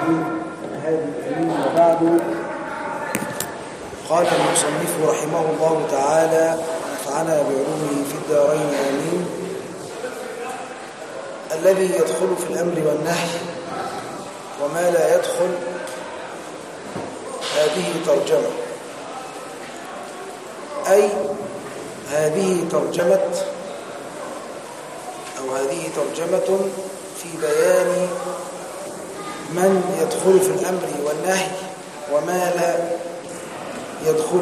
هذه الأمين وبعد قال المصنف رحمه الله تعالى ونفعنا بعلومه في الدارين آمين الذي يدخل في الأمر والنهي وما لا يدخل هذه ترجمة أي هذه ترجمة أو هذه ترجمة في بيان من يدخل في الأمر والنهي وما لا يدخل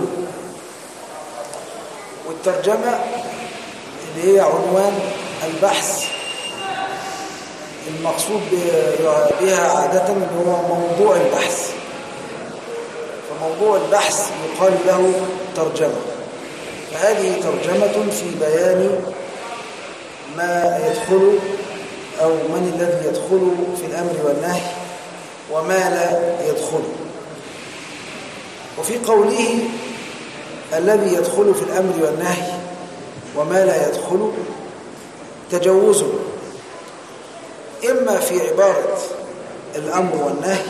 والترجمة اللي هي عنوان البحث المقصود بها عادة هو موضوع البحث فموضوع البحث يقال له ترجمة فهذه ترجمة في بيان ما يدخل أو من الذي يدخل في الأمر والنهي وما لا يدخل وفي قوله الذي يدخل في الأمر والنهي وما لا يدخل تجوز إما في عبارة الأمر والنهي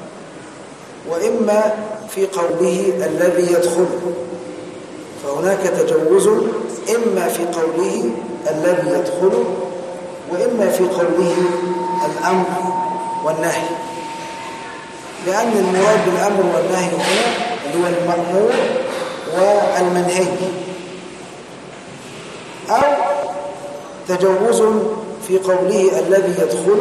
وإما في قوله الذي يدخل فهناك تجوز إما في قوله الذي يدخل وإما في قوله الأمر والنهي لأن المراد بالأمر والنهي هنا اللي هو المأمور والمنهي أو تجوز في قوله الذي يدخل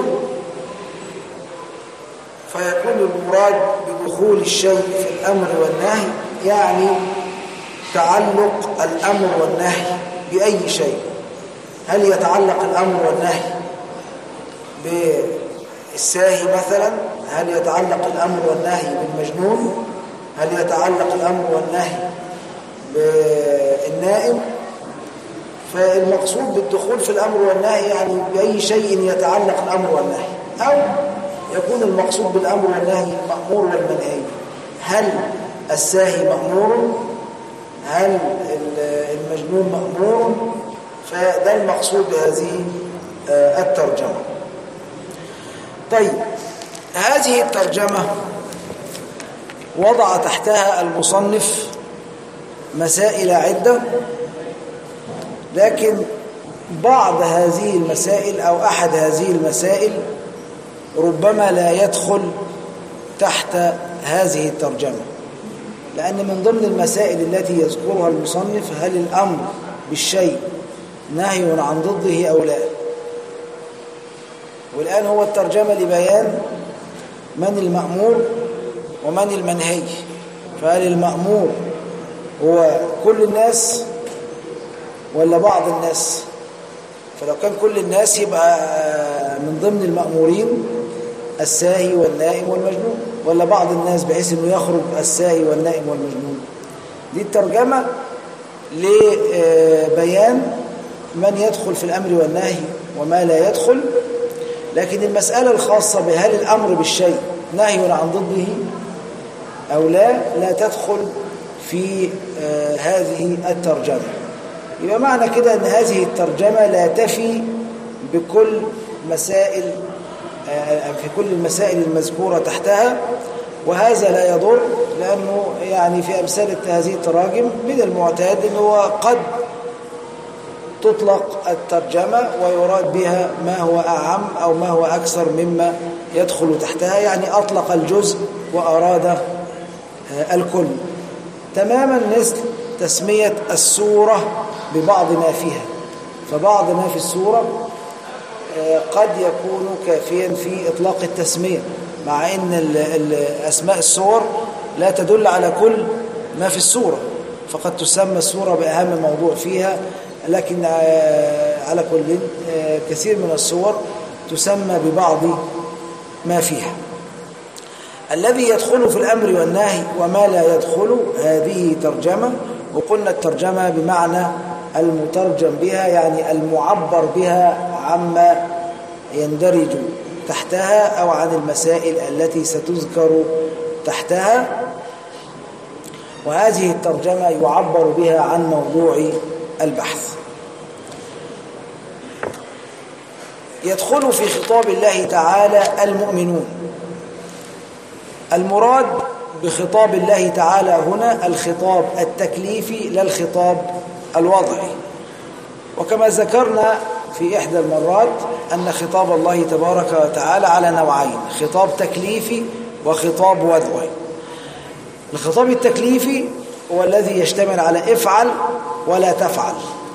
فيكون المراد بدخول الشيء في الأمر والنهي يعني تعلق الأمر والنهي بأي شيء هل يتعلق الأمر والنهي بالساهي مثلا هل يتعلق الأمر والنهي بالمجنون هل يتعلق الأمر والنهي بالنائم فالمقصود بالدخول في الأمر والنهي يعني بأي شيء يتعلق الأمر والنهي أو يكون المقصود بالأمر والنهي المأمور والمنهي هل الساهي مأمور هل المجنون مأمور فده المقصود بهذه الترجمة طيب هذه الترجمة وضع تحتها المصنف مسائل عدة لكن بعض هذه المسائل أو أحد هذه المسائل ربما لا يدخل تحت هذه الترجمة لأن من ضمن المسائل التي يذكرها المصنف هل الأمر بالشيء نهي عن ضده أو لا والآن هو الترجمة لبيان من المأمور ومن المنهي فهل المأمور هو كل الناس ولا بعض الناس فلو كان كل الناس يبقى من ضمن المأمورين الساهي والنائم والمجنون ولا بعض الناس بحيث انه يخرج الساهي والنائم والمجنون دي الترجمة لبيان من يدخل في الأمر والنهي وما لا يدخل لكن المسألة الخاصة بهل الأمر بالشيء نهي عن ضده أو لا لا تدخل في هذه الترجمة يبقى معنى كده أن هذه الترجمة لا تفي بكل مسائل في كل المسائل المذكورة تحتها وهذا لا يضر لأنه يعني في أمثال هذه التراجم من المعتاد أنه قد تطلق الترجمة ويراد بها ما هو أعم أو ما هو أكثر مما يدخل تحتها يعني أطلق الجزء وأراد الكل تماما مثل تسمية السورة ببعض ما فيها فبعض ما في السورة قد يكون كافيا في إطلاق التسمية مع أن أسماء السور لا تدل على كل ما في السورة فقد تسمى السورة بأهم موضوع فيها لكن على كل كثير من الصور تسمى ببعض ما فيها الذي يدخل في الأمر والنهي وما لا يدخل هذه ترجمة وقلنا الترجمة بمعنى المترجم بها يعني المعبر بها عما يندرج تحتها أو عن المسائل التي ستذكر تحتها وهذه الترجمة يعبر بها عن موضوع البحث يدخل في خطاب الله تعالى المؤمنون المراد بخطاب الله تعالى هنا الخطاب التكليفي لا الخطاب الوضعي وكما ذكرنا في إحدى المرات أن خطاب الله تبارك وتعالى على نوعين خطاب تكليفي وخطاب وضعي الخطاب التكليفي هو الذي يشتمل على افعل ولا تفعل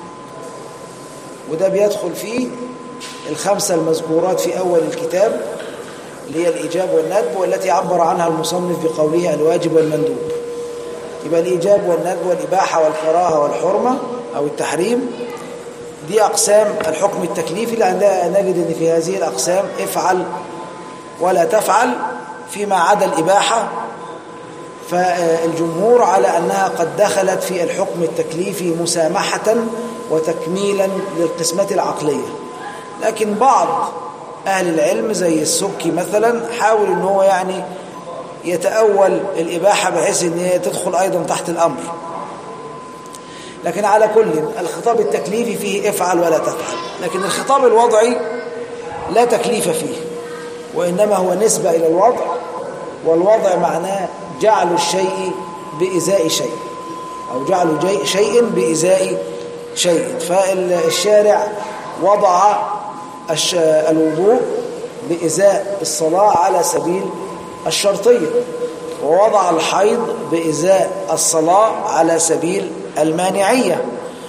وده بيدخل فيه الخمسة المذكورات في أول الكتاب اللي هي الإيجاب والندب والتي عبر عنها المصنف بقوله الواجب والمندوب يبقى الإيجاب والندب والإباحة والكراهة والحرمة أو التحريم دي أقسام الحكم التكليفي لأن نجد أن في هذه الأقسام افعل ولا تفعل فيما عدا الإباحة فالجمهور على أنها قد دخلت في الحكم التكليفي مسامحة وتكميلا للقسمة العقلية لكن بعض أهل العلم زي السبكي مثلا حاول ان هو يعني يتأول الإباحة بحيث ان هي تدخل أيضا تحت الأمر لكن على كل الخطاب التكليفي فيه افعل ولا تفعل لكن الخطاب الوضعي لا تكليف فيه وإنما هو نسبة إلى الوضع والوضع معناه جعل الشيء بإزاء شيء أو جعل شيء بإزاء شيء فالشارع وضع الوضوء بإزاء الصلاة على سبيل الشرطية ووضع الحيض بإزاء الصلاة على سبيل المانعية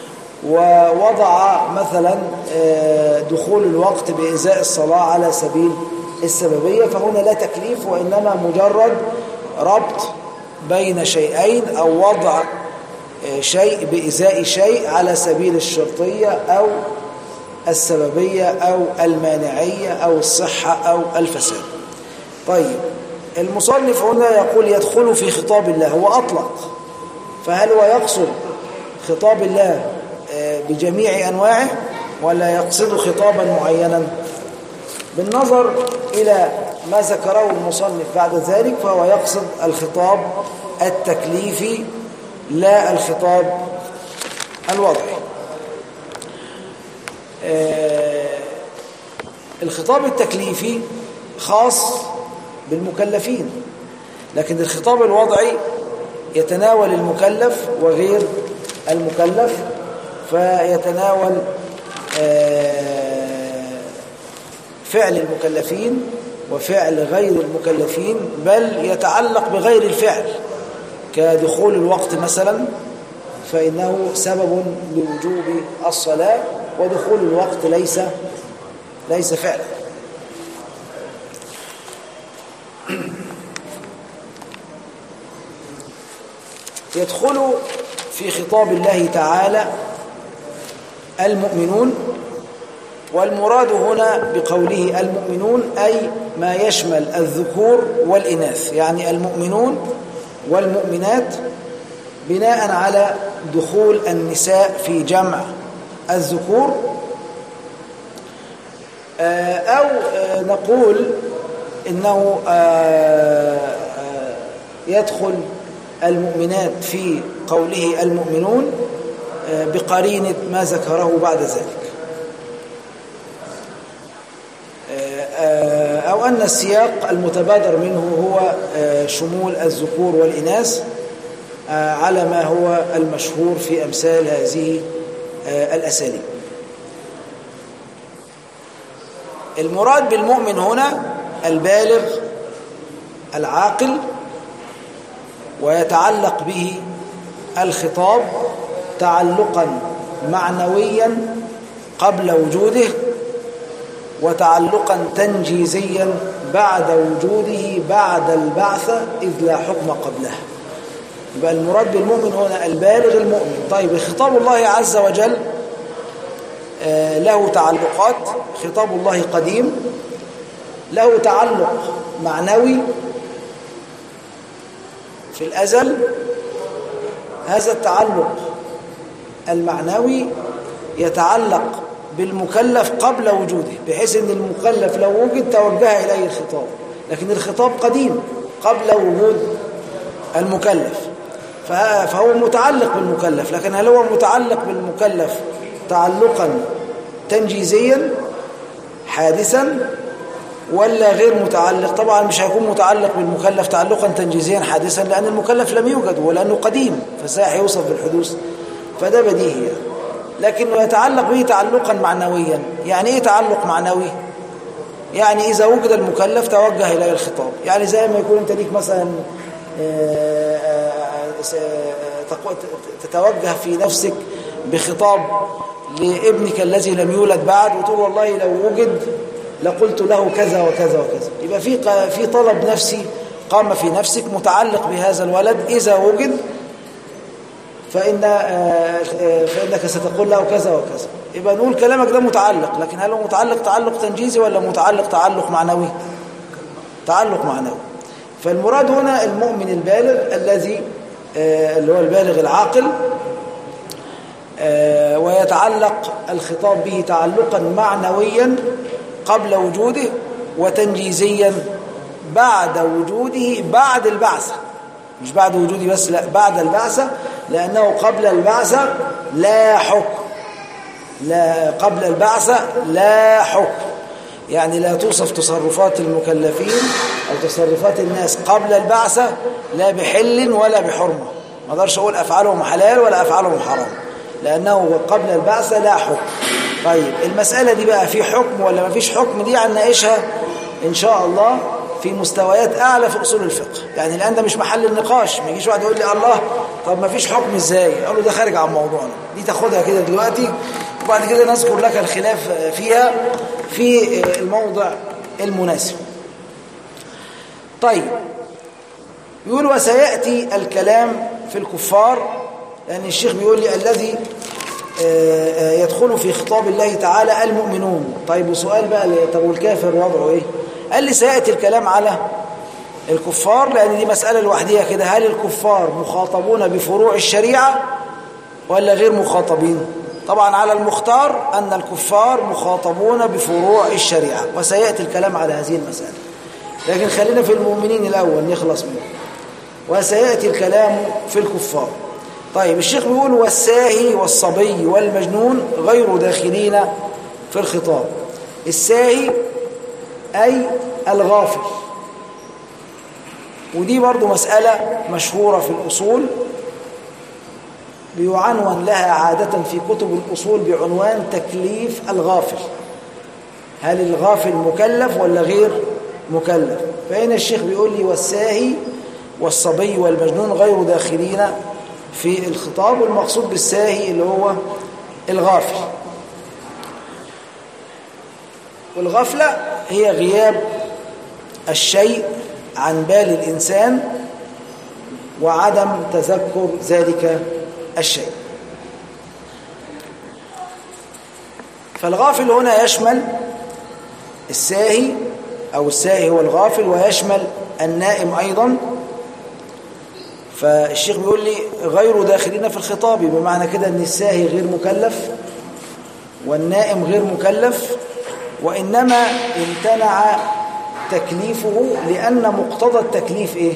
ووضع مثلا دخول الوقت بإزاء الصلاة على سبيل السببية فهنا لا تكليف وإنما مجرد ربط بين شيئين أو وضع شيء بإزاء شيء على سبيل الشرطية أو السببية أو المانعية أو الصحة أو الفساد طيب المصنف هنا يقول يدخل في خطاب الله هو أطلق فهل هو يقصد خطاب الله بجميع أنواعه ولا يقصد خطابا معينا بالنظر إلى ما ذكره المصنف بعد ذلك فهو يقصد الخطاب التكليفي لا الخطاب الوضعي الخطاب التكليفي خاص بالمكلفين لكن الخطاب الوضعي يتناول المكلف وغير المكلف فيتناول فعل المكلفين وفعل غير المكلفين بل يتعلق بغير الفعل كدخول الوقت مثلا فإنه سبب لوجوب الصلاة ودخول الوقت ليس ليس فعلا يدخل في خطاب الله تعالى المؤمنون والمراد هنا بقوله المؤمنون أي ما يشمل الذكور والإناث يعني المؤمنون والمؤمنات بناء على دخول النساء في جمع الذكور أو نقول إنه يدخل المؤمنات في قوله المؤمنون بقرينة ما ذكره بعد ذلك أو أن السياق المتبادر منه هو شمول الذكور والإناث على ما هو المشهور في أمثال هذه الأساليب المراد بالمؤمن هنا البالغ العاقل ويتعلق به الخطاب تعلقا معنويا قبل وجوده وتعلقا تنجيزيا بعد وجوده بعد البعثة إذ لا حكم قبله يبقى المراد بالمؤمن هنا البالغ المؤمن طيب خطاب الله عز وجل له تعلقات خطاب الله قديم له تعلق معنوي في الأزل هذا التعلق المعنوي يتعلق بالمكلف قبل وجوده بحيث ان المكلف لو وجد توجه اليه الخطاب لكن الخطاب قديم قبل وجود المكلف فهو متعلق بالمكلف لكن هل هو متعلق بالمكلف تعلقا تنجيزيا حادثا ولا غير متعلق طبعا مش هيكون متعلق بالمكلف تعلقا تنجيزيا حادثا لأن المكلف لم يوجد ولأنه قديم فازاي هيوصف بالحدوث فده بديهي يعني. لكنه يتعلق به تعلقا معنويا يعني ايه تعلق معنوي يعني إذا وجد المكلف توجه إليه الخطاب يعني زي ما يكون أنت ليك مثلا آه، آه، آه، تتوجه في نفسك بخطاب لابنك الذي لم يولد بعد وتقول والله لو وجد لقلت له كذا وكذا وكذا يبقى في في طلب نفسي قام في نفسك متعلق بهذا الولد إذا وجد فإن فإنك ستقول له كذا وكذا يبقى نقول كلامك ده متعلق لكن هل هو متعلق تعلق تنجيزي ولا متعلق تعلق معنوي تعلق معنوي فالمراد هنا المؤمن البالغ الذي آه، اللي هو البالغ العاقل آه، ويتعلق الخطاب به تعلقا معنويا قبل وجوده وتنجيزيا بعد وجوده بعد البعثة مش بعد وجوده بس لا بعد البعثة لأنه قبل البعثة لا حكم لا قبل البعثة لا حكم يعني لا توصف تصرفات المكلفين أو تصرفات الناس قبل البعثة لا بحل ولا بحرمة ما اقدرش أقول أفعالهم حلال ولا أفعالهم حرام لأنه قبل البعثة لا حكم طيب المسألة دي بقى في حكم ولا ما فيش حكم دي هنناقشها إن شاء الله في مستويات أعلى في أصول الفقه يعني الآن ده مش محل النقاش ما يجيش واحد يقول لي الله طب ما فيش حكم إزاي أقول له ده خارج عن موضوعنا دي تاخدها كده دلوقتي وبعد كده نذكر لك الخلاف فيها في الموضع المناسب طيب يقول وسيأتي الكلام في الكفار لأن الشيخ بيقول لي الذي آه، آه، يدخل في خطاب الله تعالى المؤمنون طيب وسؤال بقى طب والكافر وضعه ايه قال لي سيأتي الكلام على الكفار لأن دي مسألة لوحديها كده هل الكفار مخاطبون بفروع الشريعة ولا غير مخاطبين طبعا على المختار أن الكفار مخاطبون بفروع الشريعة وسيأتي الكلام على هذه المسألة لكن خلينا في المؤمنين الأول نخلص منه وسيأتي الكلام في الكفار طيب الشيخ بيقول والساهي والصبي والمجنون غير داخلين في الخطاب الساهي أي الغافل ودي برضو مسألة مشهورة في الأصول بيعنون لها عادة في كتب الأصول بعنوان تكليف الغافل هل الغافل مكلف ولا غير مكلف فهنا الشيخ بيقول لي والساهي والصبي والمجنون غير داخلين في الخطاب والمقصود بالساهي اللي هو الغافل والغفلة هي غياب الشيء عن بال الإنسان وعدم تذكر ذلك الشيء فالغافل هنا يشمل الساهي أو الساهي هو الغافل ويشمل النائم أيضا فالشيخ بيقول لي غير داخلين في الخطاب بمعنى كده ان الساهي غير مكلف والنائم غير مكلف وإنما امتنع تكليفه لأن مقتضى التكليف إيه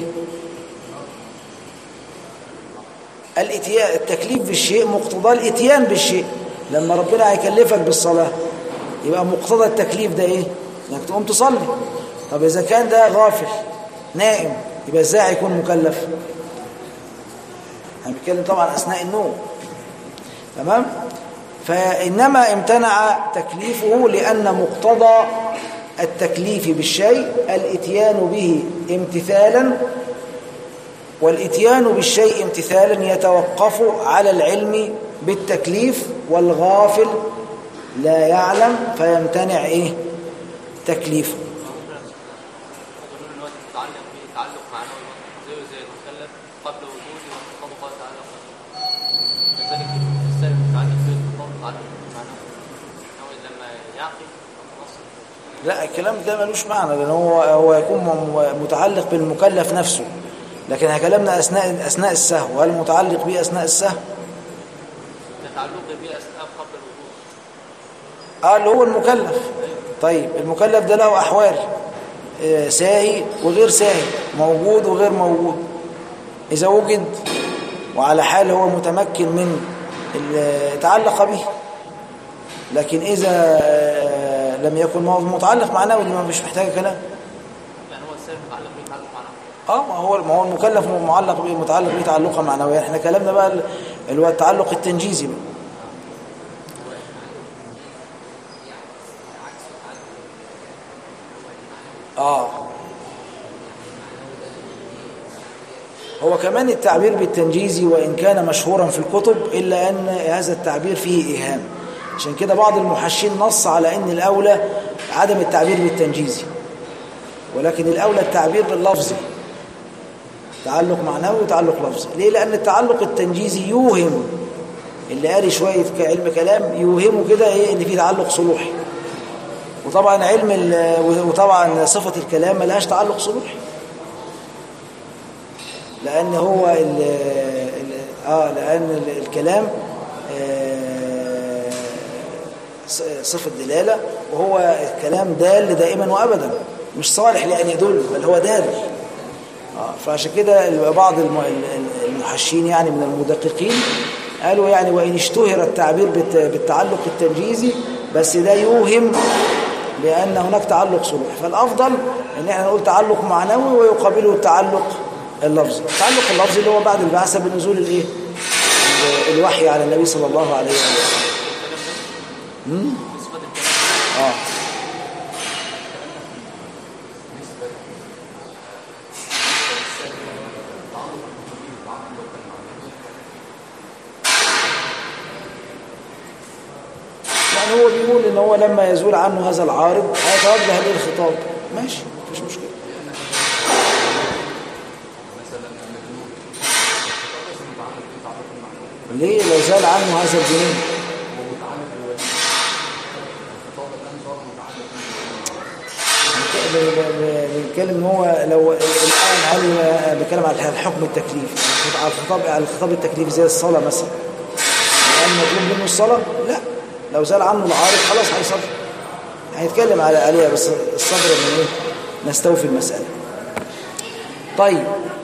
الاتيان التكليف بالشيء مقتضى الاتيان بالشيء لما ربنا هيكلفك بالصلاة يبقى مقتضى التكليف ده ايه انك تقوم تصلي طب اذا كان ده غافل نائم يبقى ازاي هيكون مكلف احنا بنتكلم طبعا اثناء النوم تمام فانما امتنع تكليفه لان مقتضى التكليف بالشيء الاتيان به امتثالا والاتيان بالشيء امتثالا يتوقف على العلم بالتكليف والغافل لا يعلم فيمتنع ايه تكليفه لا الكلام ده ملوش معنى لان هو هو يكون متعلق بالمكلف نفسه لكن كلامنا اثناء اثناء السهو هل متعلق به اثناء السهو تعلق به اثناء قبل الوضوء اه اللي هو المكلف طيب المكلف ده له احوال آه، ساهي وغير ساهي موجود وغير موجود اذا وجد وعلى حال هو متمكن من تعلق به لكن اذا لم يكن ما هو متعلق معنوي اللي ما مش محتاج كلام يعني هو السبب متعلق به تعلق معنوي اه ما هو ما هو المكلف معلق به متعلق به تعلقا معنويا احنا كلامنا بقى اللي هو التعلق التنجيزي بقى. اه هو كمان التعبير بالتنجيزي وإن كان مشهورا في الكتب إلا أن هذا التعبير فيه إيهام عشان كده بعض المحشين نص على أن الأولى عدم التعبير بالتنجيزي ولكن الأولى التعبير باللفظي تعلق معنوي وتعلق لفظي ليه؟ لأن التعلق التنجيزي يوهم اللي قاري شوية علم كلام يوهمه كده إيه إن في تعلق صلوحي وطبعا علم ال- وطبعا صفة الكلام ملهاش تعلق صلوحي لأن هو ال ال آه لأن ال- الكلام آه، ص- صفة دلالة وهو الكلام دال دائما وأبدا مش صالح لأن يدل بل هو دال آه، فعشان كده ال- بعض الم- ال- المحشين يعني من المدققين قالوا يعني وإن اشتهر التعبير بالت- بالتعلق التنجيزي بس ده يوهم بأن هناك تعلق صلوح فالأفضل أن احنا نقول تعلق معنوي ويقابله التعلق اللفظي التعلق اللفظي اللي هو بعد البعثة بنزول الايه ال- الوحي على النبي صلى الله عليه وسلم مم؟ صفات الكلام اه يعني هو بيقول ان هو لما يزول عنه هذا العارض هيتوجه ليه الخطاب ماشي مفيش مشكله ليه لو زال عنه هذا الجنين ب- ب- ب- بنتكلم ان هو لو الان هل بيتكلم على الحكم التكليفي على الخطاب على الخطاب التكليفي زي الصلاه مثلا الان مطلوب منه الصلاه لا لو زال عنه العارض خلاص هيصلي هيتكلم على عليها بس الصبر من ايه نستوفي المساله طيب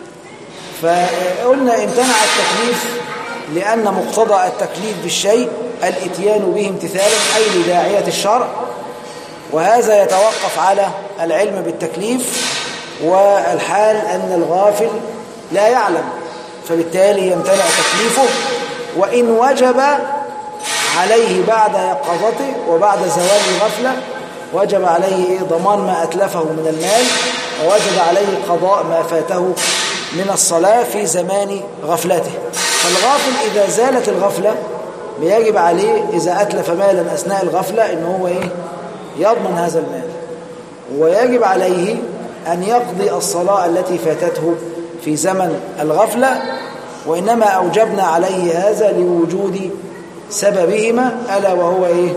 فقلنا امتنع التكليف لأن مقتضى التكليف بالشيء الاتيان به امتثالا أي لداعية الشرع وهذا يتوقف على العلم بالتكليف والحال أن الغافل لا يعلم فبالتالي يمتنع تكليفه وإن وجب عليه بعد يقظته وبعد زوال الغفلة وجب عليه ضمان ما أتلفه من المال ووجب عليه قضاء ما فاته من الصلاة في زمان غفلته فالغافل إذا زالت الغفلة بيجب عليه إذا أتلف مالا أثناء الغفلة إن هو إيه يضمن هذا المال ويجب عليه أن يقضي الصلاة التي فاتته في زمن الغفلة وإنما أوجبنا عليه هذا لوجود سببهما ألا وهو إيه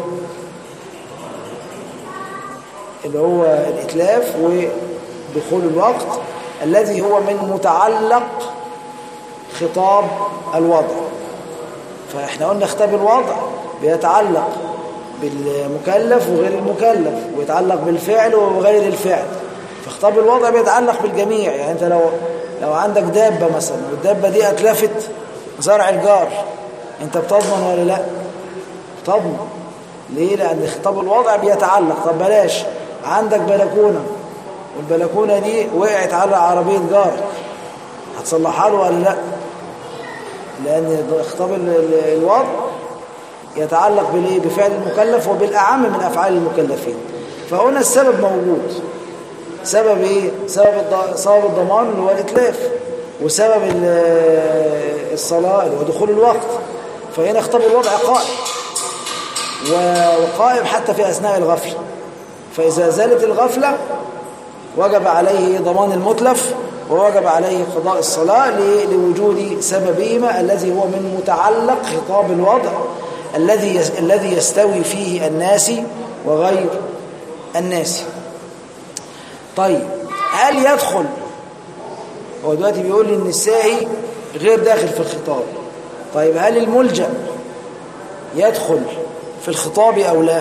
اللي هو الإتلاف ودخول الوقت الذي هو من متعلق خطاب الوضع فإحنا قلنا خطاب الوضع بيتعلق بالمكلف وغير المكلف ويتعلق بالفعل وغير الفعل فخطاب الوضع بيتعلق بالجميع يعني انت لو لو عندك دابة مثلا والدابة دي اتلفت زرع الجار انت بتضمن ولا لا تضمن ليه لان خطاب الوضع بيتعلق طب بلاش عندك بلكونة والبلكونة دي وقعت على عربية جارك هتصلحها له ولا لا لان خطاب ال- ال- الوضع يتعلق بالايه بفعل المكلف وبالاعم من افعال المكلفين فهنا السبب موجود سبب ايه سبب الض- سبب الضمان اللي هو الاتلاف وسبب ال- الصلاه اللي هو دخول الوقت فهنا خطاب الوضع قائم و- وقائم حتى في اثناء الغفله فاذا زالت الغفله وجب عليه ضمان المتلف ووجب عليه قضاء الصلاة ل- لوجود سببهما الذي هو من متعلق خطاب الوضع الذي يس- الذي يستوي فيه الناس وغير الناس طيب هل يدخل هو دلوقتي بيقول لي ان الساهي غير داخل في الخطاب طيب هل الملجأ يدخل في الخطاب او لا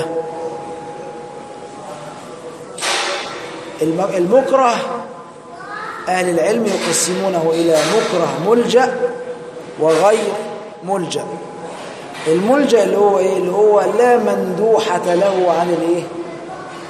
الم- المكره أهل العلم يقسمونه إلى مكره ملجأ وغير ملجأ الملجأ اللي هو إيه؟ اللي هو لا مندوحة له عن الإيه؟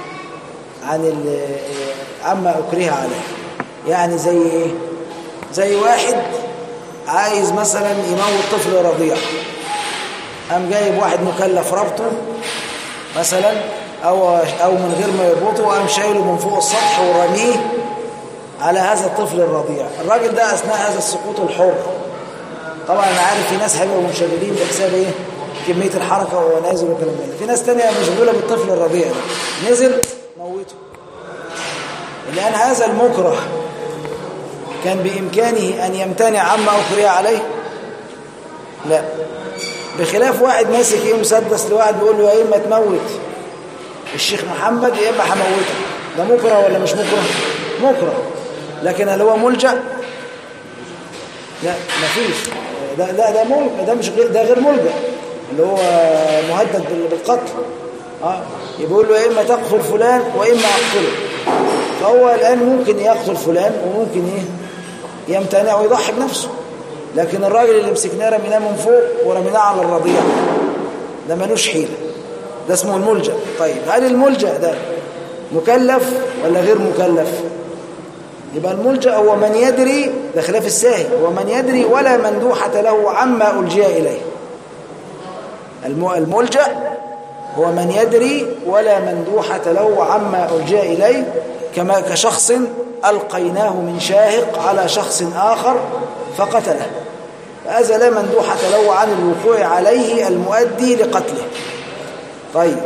عن ال- عما أكره عليه يعني زي إيه زي واحد عايز مثلا يموت طفل رضيع قام جايب واحد مكلف ربطه مثلا أو أو من غير ما يربطه قام شايله من فوق السطح ورميه على هذا الطفل الرضيع الراجل ده أثناء هذا السقوط الحر طبعا أنا عارف في ناس هيبقوا منشغلين بحساب إيه كمية الحركة وهو نازل والكلام ده في ناس تانية مشغولة بالطفل الرضيع ده نزل موته لأن هذا المكره كان بإمكانه أن يمتنع عما أكره عليه لا بخلاف واحد ماسك ايه مسدس لواحد بيقول له يا اما تموت الشيخ محمد يا اما هموتك ده مكره ولا مش مكره مكره لكن هل هو ملجأ لا مفيش ده لا ده مل... ده مش غير ده غير ملجأ اللي هو مهدد بال- بالقتل اه يقول له يا اما تقتل فلان واما اقتله فهو الان ممكن يقتل فلان وممكن ايه يمتنع ويضحي بنفسه لكن الراجل اللي مسكناه رميناه من فوق ورميناه على الرضيع ده ملوش حيلة ده اسمه الملجأ طيب هل الملجأ ده مكلف ولا غير مكلف يبقى الملجأ هو من يدري ده خلاف الساهي هو من يدري ولا مندوحة له عما ألجئ إليه الم- الملجأ هو من يدري ولا مندوحة له عما ألجئ إليه كما كشخص ألقيناه من شاهق على شخص آخر فقتله فهذا لا مندوحة له عن الوقوع عليه المؤدي لقتله طيب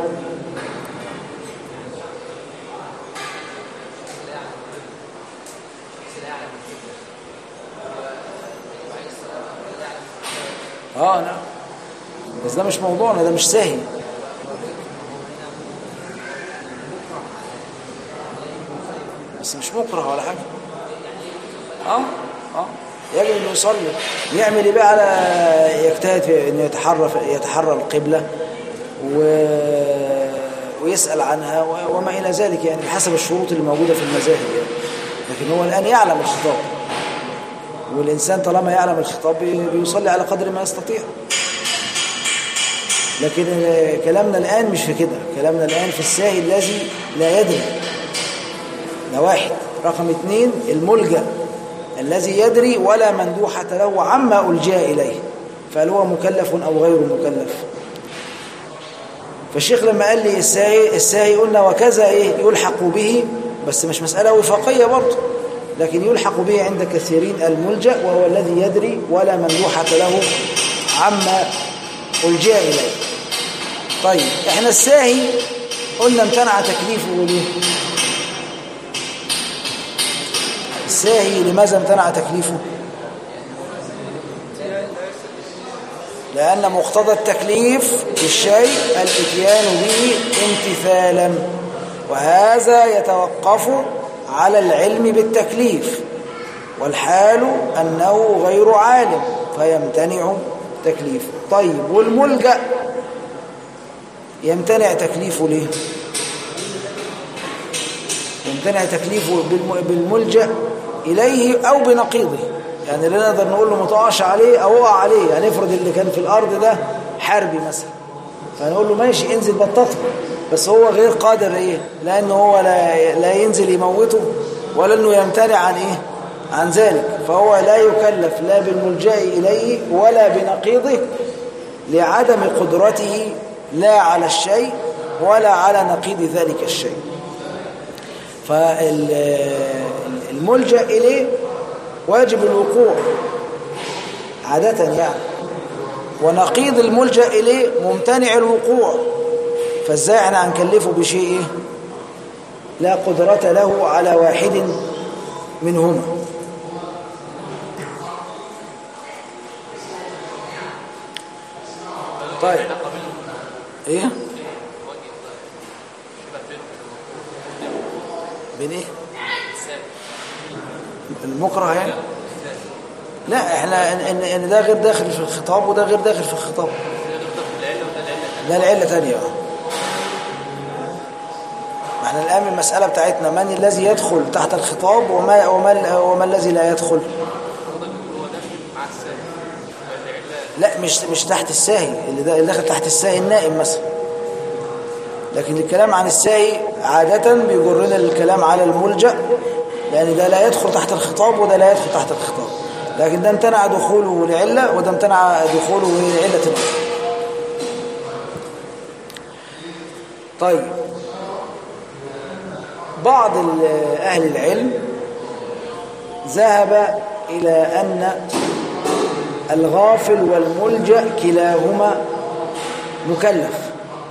اه نعم بس ده مش موضوعنا ده مش سهل بس مش مكره ولا حاجه اه اه يجب انه يصلي يعمل ايه بقى على يجتهد في انه يتحرى يتحرى القبله و... ويسال عنها و... وما الى ذلك يعني بحسب الشروط اللي موجوده في المذاهب يعني لكن هو الان يعلم الخطاب والانسان طالما يعلم الخطاب بي- بيصلي على قدر ما يستطيع لكن آه، كلامنا الان مش في كده كلامنا الان في الساهي الذي لا يدري ده واحد رقم اثنين الملجأ الذي يدري ولا مندوحة له عما ألجأ إليه فهل هو مكلف أو غير مكلف فالشيخ لما قال لي الساهي الساهي قلنا وكذا إيه يلحق به بس مش مسألة وفاقية برضه لكن يلحق به عند كثيرين الملجأ وهو الذي يدري ولا مندوحة له عما ألجأ إليه طيب احنا الساهي قلنا امتنع تكليفه ليه الساهي لماذا امتنع تكليفه لأن مقتضى التكليف بالشيء الاتيان به امتثالا وهذا يتوقف على العلم بالتكليف والحال أنه غير عالم فيمتنع تكليفه طيب والملجأ يمتنع تكليفه ليه يمتنع تكليفه بالم- بالملجأ إليه أو بنقيضه يعني لا نقدر نقول له ما تقعش عليه أو اقع عليه يعني افرض اللي كان في الأرض ده حربي مثلا فنقول له ماشي انزل بططه بس هو غير قادر ايه لأنه هو لا, لا ينزل يموته ولا أنه يمتنع عن ايه عن ذلك فهو لا يكلف لا بالملجأ إليه ولا بنقيضه لعدم قدرته لا على الشيء ولا على نقيض ذلك الشيء فالملجأ إليه واجب الوقوع عادة يعني ونقيض الملجأ إليه ممتنع الوقوع فازاي احنا هنكلفه بشيء إيه؟ لا قدرة له على واحد منهما طيب ايه بين ايه المكره يعني لا احنا ان ان إن ده غير داخل في الخطاب وده غير داخل في الخطاب ده العله ثانيه ما احنا الان المساله بتاعتنا من الذي يدخل تحت الخطاب وما وما وما الذي لا يدخل لا مش مش تحت الساهي اللي ده اللي داخل تحت الساهي النائم مثلا لكن الكلام عن الساهي عادة بيجرنا الكلام على الملجأ لأن ده لا يدخل تحت الخطاب وده لا يدخل تحت الخطاب لكن ده امتنع دخوله لعلة وده امتنع دخوله لعلة أخرى طيب بعض أهل العلم ذهب إلى أن الغافل والملجأ كلاهما مكلف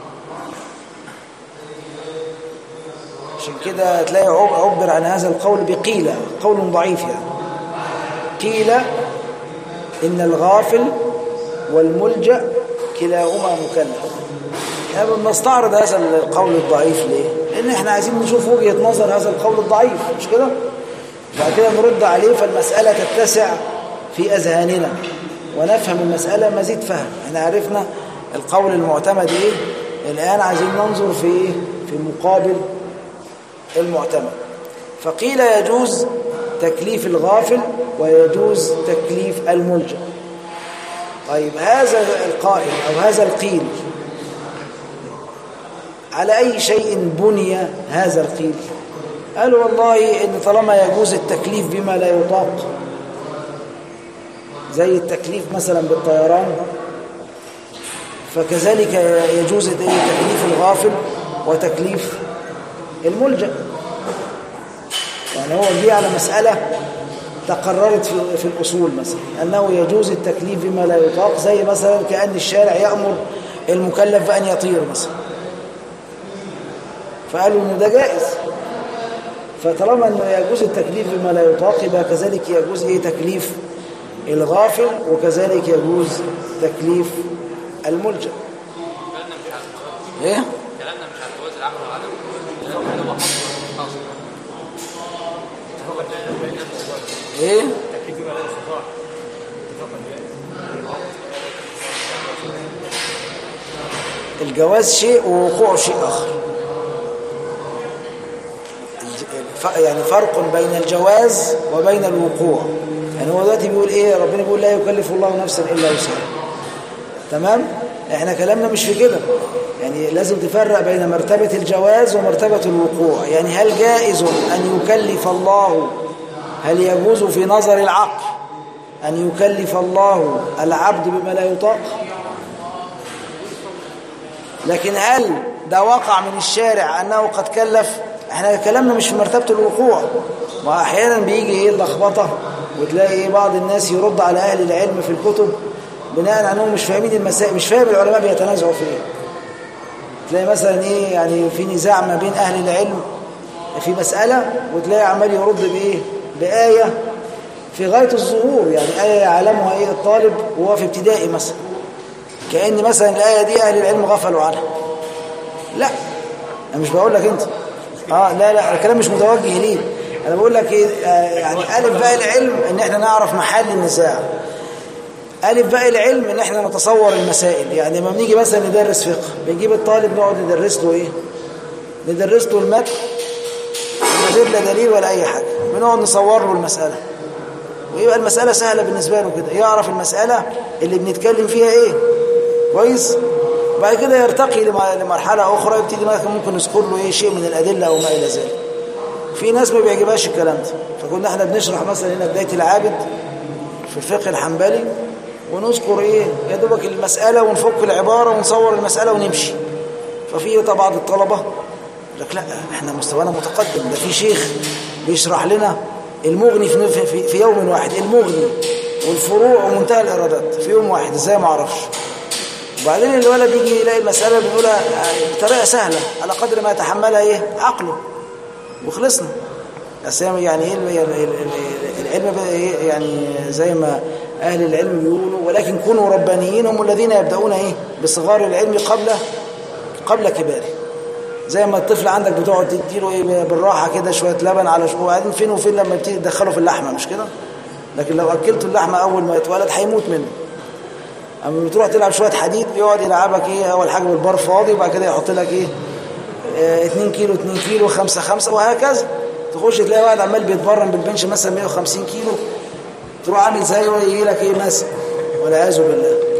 عشان كده تلاقي عبر عن هذا القول بقيل قول ضعيف يعني قيل إن الغافل والملجأ كلاهما مكلف احنا بنستعرض هذا القول الضعيف ليه؟ لأن احنا عايزين نشوف وجهة نظر هذا القول الضعيف مش كده؟ بعد كده نرد عليه فالمسألة تتسع في أذهاننا ونفهم المسألة مزيد فهم احنا عرفنا القول المعتمد ايه الآن عايزين ننظر في ايه في مقابل المعتمد فقيل يجوز تكليف الغافل ويجوز تكليف الملجأ طيب هذا القائل أو هذا القيل على أي شيء بني هذا القيل قالوا والله إن طالما يجوز التكليف بما لا يطاق زي التكليف مثلا بالطيران فكذلك يجوز تكليف الغافل وتكليف الملجأ يعني هو جه على مسألة تقررت في, في الأصول مثلا أنه يجوز التكليف بما لا يطاق زي مثلا كأن الشارع يأمر المكلف بأن يطير مثلا فقالوا إنه ده جائز فطالما أنه يجوز التكليف بما لا يطاق يبقى كذلك يجوز إيه تكليف الغافل وكذلك يجوز تكليف الملجأ ايه كلامنا مش على جواز العقل وعدم كلامنا هو حصر ايه الجواز شيء ووقوع شيء اخر يعني فرق بين الجواز وبين الوقوع يعني هو دلوقتي بيقول ايه ربنا بيقول لا يكلف الله نفسا الا وسعها تمام احنا كلامنا مش في كده يعني لازم تفرق بين مرتبة الجواز ومرتبة الوقوع يعني هل جائز أن يكلف الله هل يجوز في نظر العقل أن يكلف الله العبد بما لا يطاق لكن هل ده وقع من الشارع أنه قد كلف احنا كلامنا مش في مرتبة الوقوع وأحيانا بيجي ايه اللخبطة وتلاقي ايه بعض الناس يرد على أهل العلم في الكتب بناء على انهم مش فاهمين المسائل مش فاهم العلماء بيتنازعوا في ايه تلاقي مثلا ايه يعني في نزاع ما بين اهل العلم في مسألة وتلاقي عمال يرد بايه بآية في غاية الظهور يعني آية يعلمها ايه الطالب وهو في ابتدائي مثلا كأن مثلا الآية دي أهل العلم غفلوا عنها لا أنا مش بقول لك أنت آه لا لا الكلام مش متوجه ليه أنا بقول لك إيه آه يعني ألف بقى العلم إن إحنا نعرف محل النزاع ألف بقى العلم إن إحنا نتصور المسائل يعني لما بنيجي مثلا ندرس فقه بنجيب الطالب نقعد ندرس له إيه ندرس له المتن من غير لا دليل ولا أي حاجة بنقعد نصور له المسألة ويبقى المسألة سهلة بالنسبة له كده يعرف المسألة اللي بنتكلم فيها إيه كويس بعد كده يرتقي لمرحلة أخرى يبتدي مثلا ممكن نذكر له إيه شيء من الأدلة أو ما إلى ذلك في ناس ما بيعجبهاش الكلام ده فكنا احنا بنشرح مثلا هنا بداية العابد في الفقه الحنبلي ونذكر ايه يا دوبك المسألة ونفك العبارة ونصور المسألة ونمشي ففي بعض الطلبة لك لا احنا مستوانا متقدم ده في شيخ بيشرح لنا المغني في, في, في يوم واحد المغني والفروع ومنتهى الإرادات في يوم واحد ازاي ما اعرفش وبعدين الولد يجي يلاقي المسألة بنقولها بطريقة سهلة على قدر ما يتحملها ايه عقله وخلصنا بس يعني ايه العلم يعني زي ما أهل العلم بيقولوا ولكن كونوا ربانيين هم الذين يبدأون إيه بصغار العلم قبل قبل كباره زي ما الطفل عندك بتقعد تديله إيه بالراحة كده شوية لبن على شوية وبعدين فين وفين لما بتيجي تدخله في اللحمة مش كده لكن لو أكلته اللحمة أول ما يتولد هيموت منه أما بتروح تلعب شوية حديد بيقعد يلعبك إيه أول حاجة بالبار فاضي وبعد كده يحط لك إيه 2 كيلو 2 كيلو 5 5 وهكذا تخش تلاقي واحد عمال بيتمرن بالبنش مثلا 150 كيلو تروح عامل زيه ويجي لك ايه مس والعياذ بالله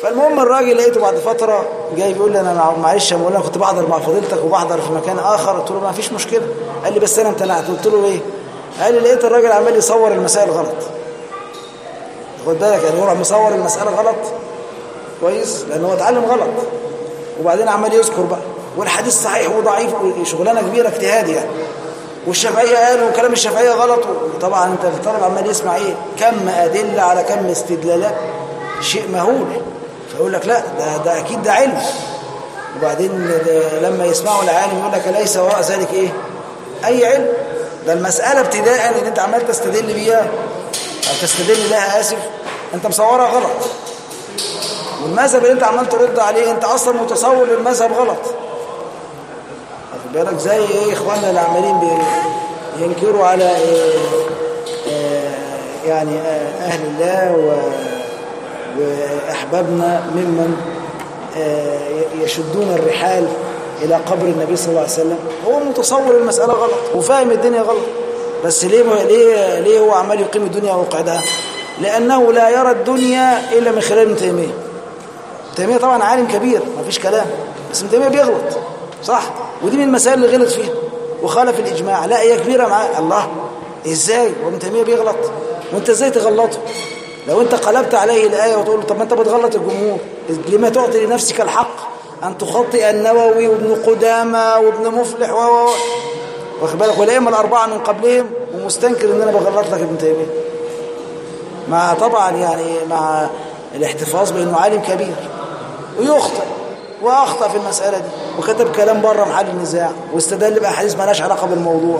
فالمهم الراجل لقيته بعد فترة جاي بيقول لي أنا مع- معلش يا مولانا كنت بحضر مع فضيلتك وبحضر في مكان آخر قلت له ما فيش مشكلة قال لي بس أنا امتنعت قلت له ليه؟ قال لي لقيت الراجل عمال يصور المسائل غلط خد بالك يعني هو مصور المسألة غلط كويس لأن هو اتعلم غلط وبعدين عمال يذكر بقى والحديث صحيح وضعيف شغلانة كبيرة اجتهاد يعني والشافعية قالوا وكلام الشافعية غلط وطبعا انت الطالب عمال يسمع ايه كم أدلة على كم استدلالات شيء مهول فيقول لك لا ده, ده أكيد ده علم وبعدين ده لما يسمعوا العالم يقول لك ليس وراء ذلك ايه أي علم ده المسألة ابتداء ان انت عمال تستدل بيها أو تستدل لها آسف انت مصورها غلط والمذهب اللي انت عمال ترد عليه انت اصلا متصور للمذهب غلط واخد بالك زي ايه اخواننا اللي عمالين بي- ينكروا على إيه آه، يعني آه، اهل الله و واحبابنا ممن آه، يشدون الرحال الى قبر النبي صلى الله عليه وسلم هو متصور المساله غلط وفاهم الدنيا غلط بس ليه ليه ليه هو عمال يقيم الدنيا ويقعدها لانه لا يرى الدنيا الا من خلال ابن تيميه ابن تيميه طبعا عالم كبير ما فيش كلام بس ابن تيميه بيغلط صح ودي من المسائل اللي غلط فيها وخالف الاجماع لا هي كبيره معاه الله ازاي وابن تيميه بيغلط وانت ازاي تغلطه لو انت قلبت عليه الايه وتقول له طب ما انت بتغلط الجمهور لما تعطي لنفسك الحق ان تخطئ النووي وابن قدامه وابن مفلح و و- و- واخد بالك والائمه الاربعه من قبلهم ومستنكر ان انا بغلط لك ابن تيميه مع طبعا يعني مع الاحتفاظ بانه عالم كبير ويخطئ واخطا في المساله دي وكتب كلام بره محل النزاع واستدل باحاديث ما لهاش علاقه بالموضوع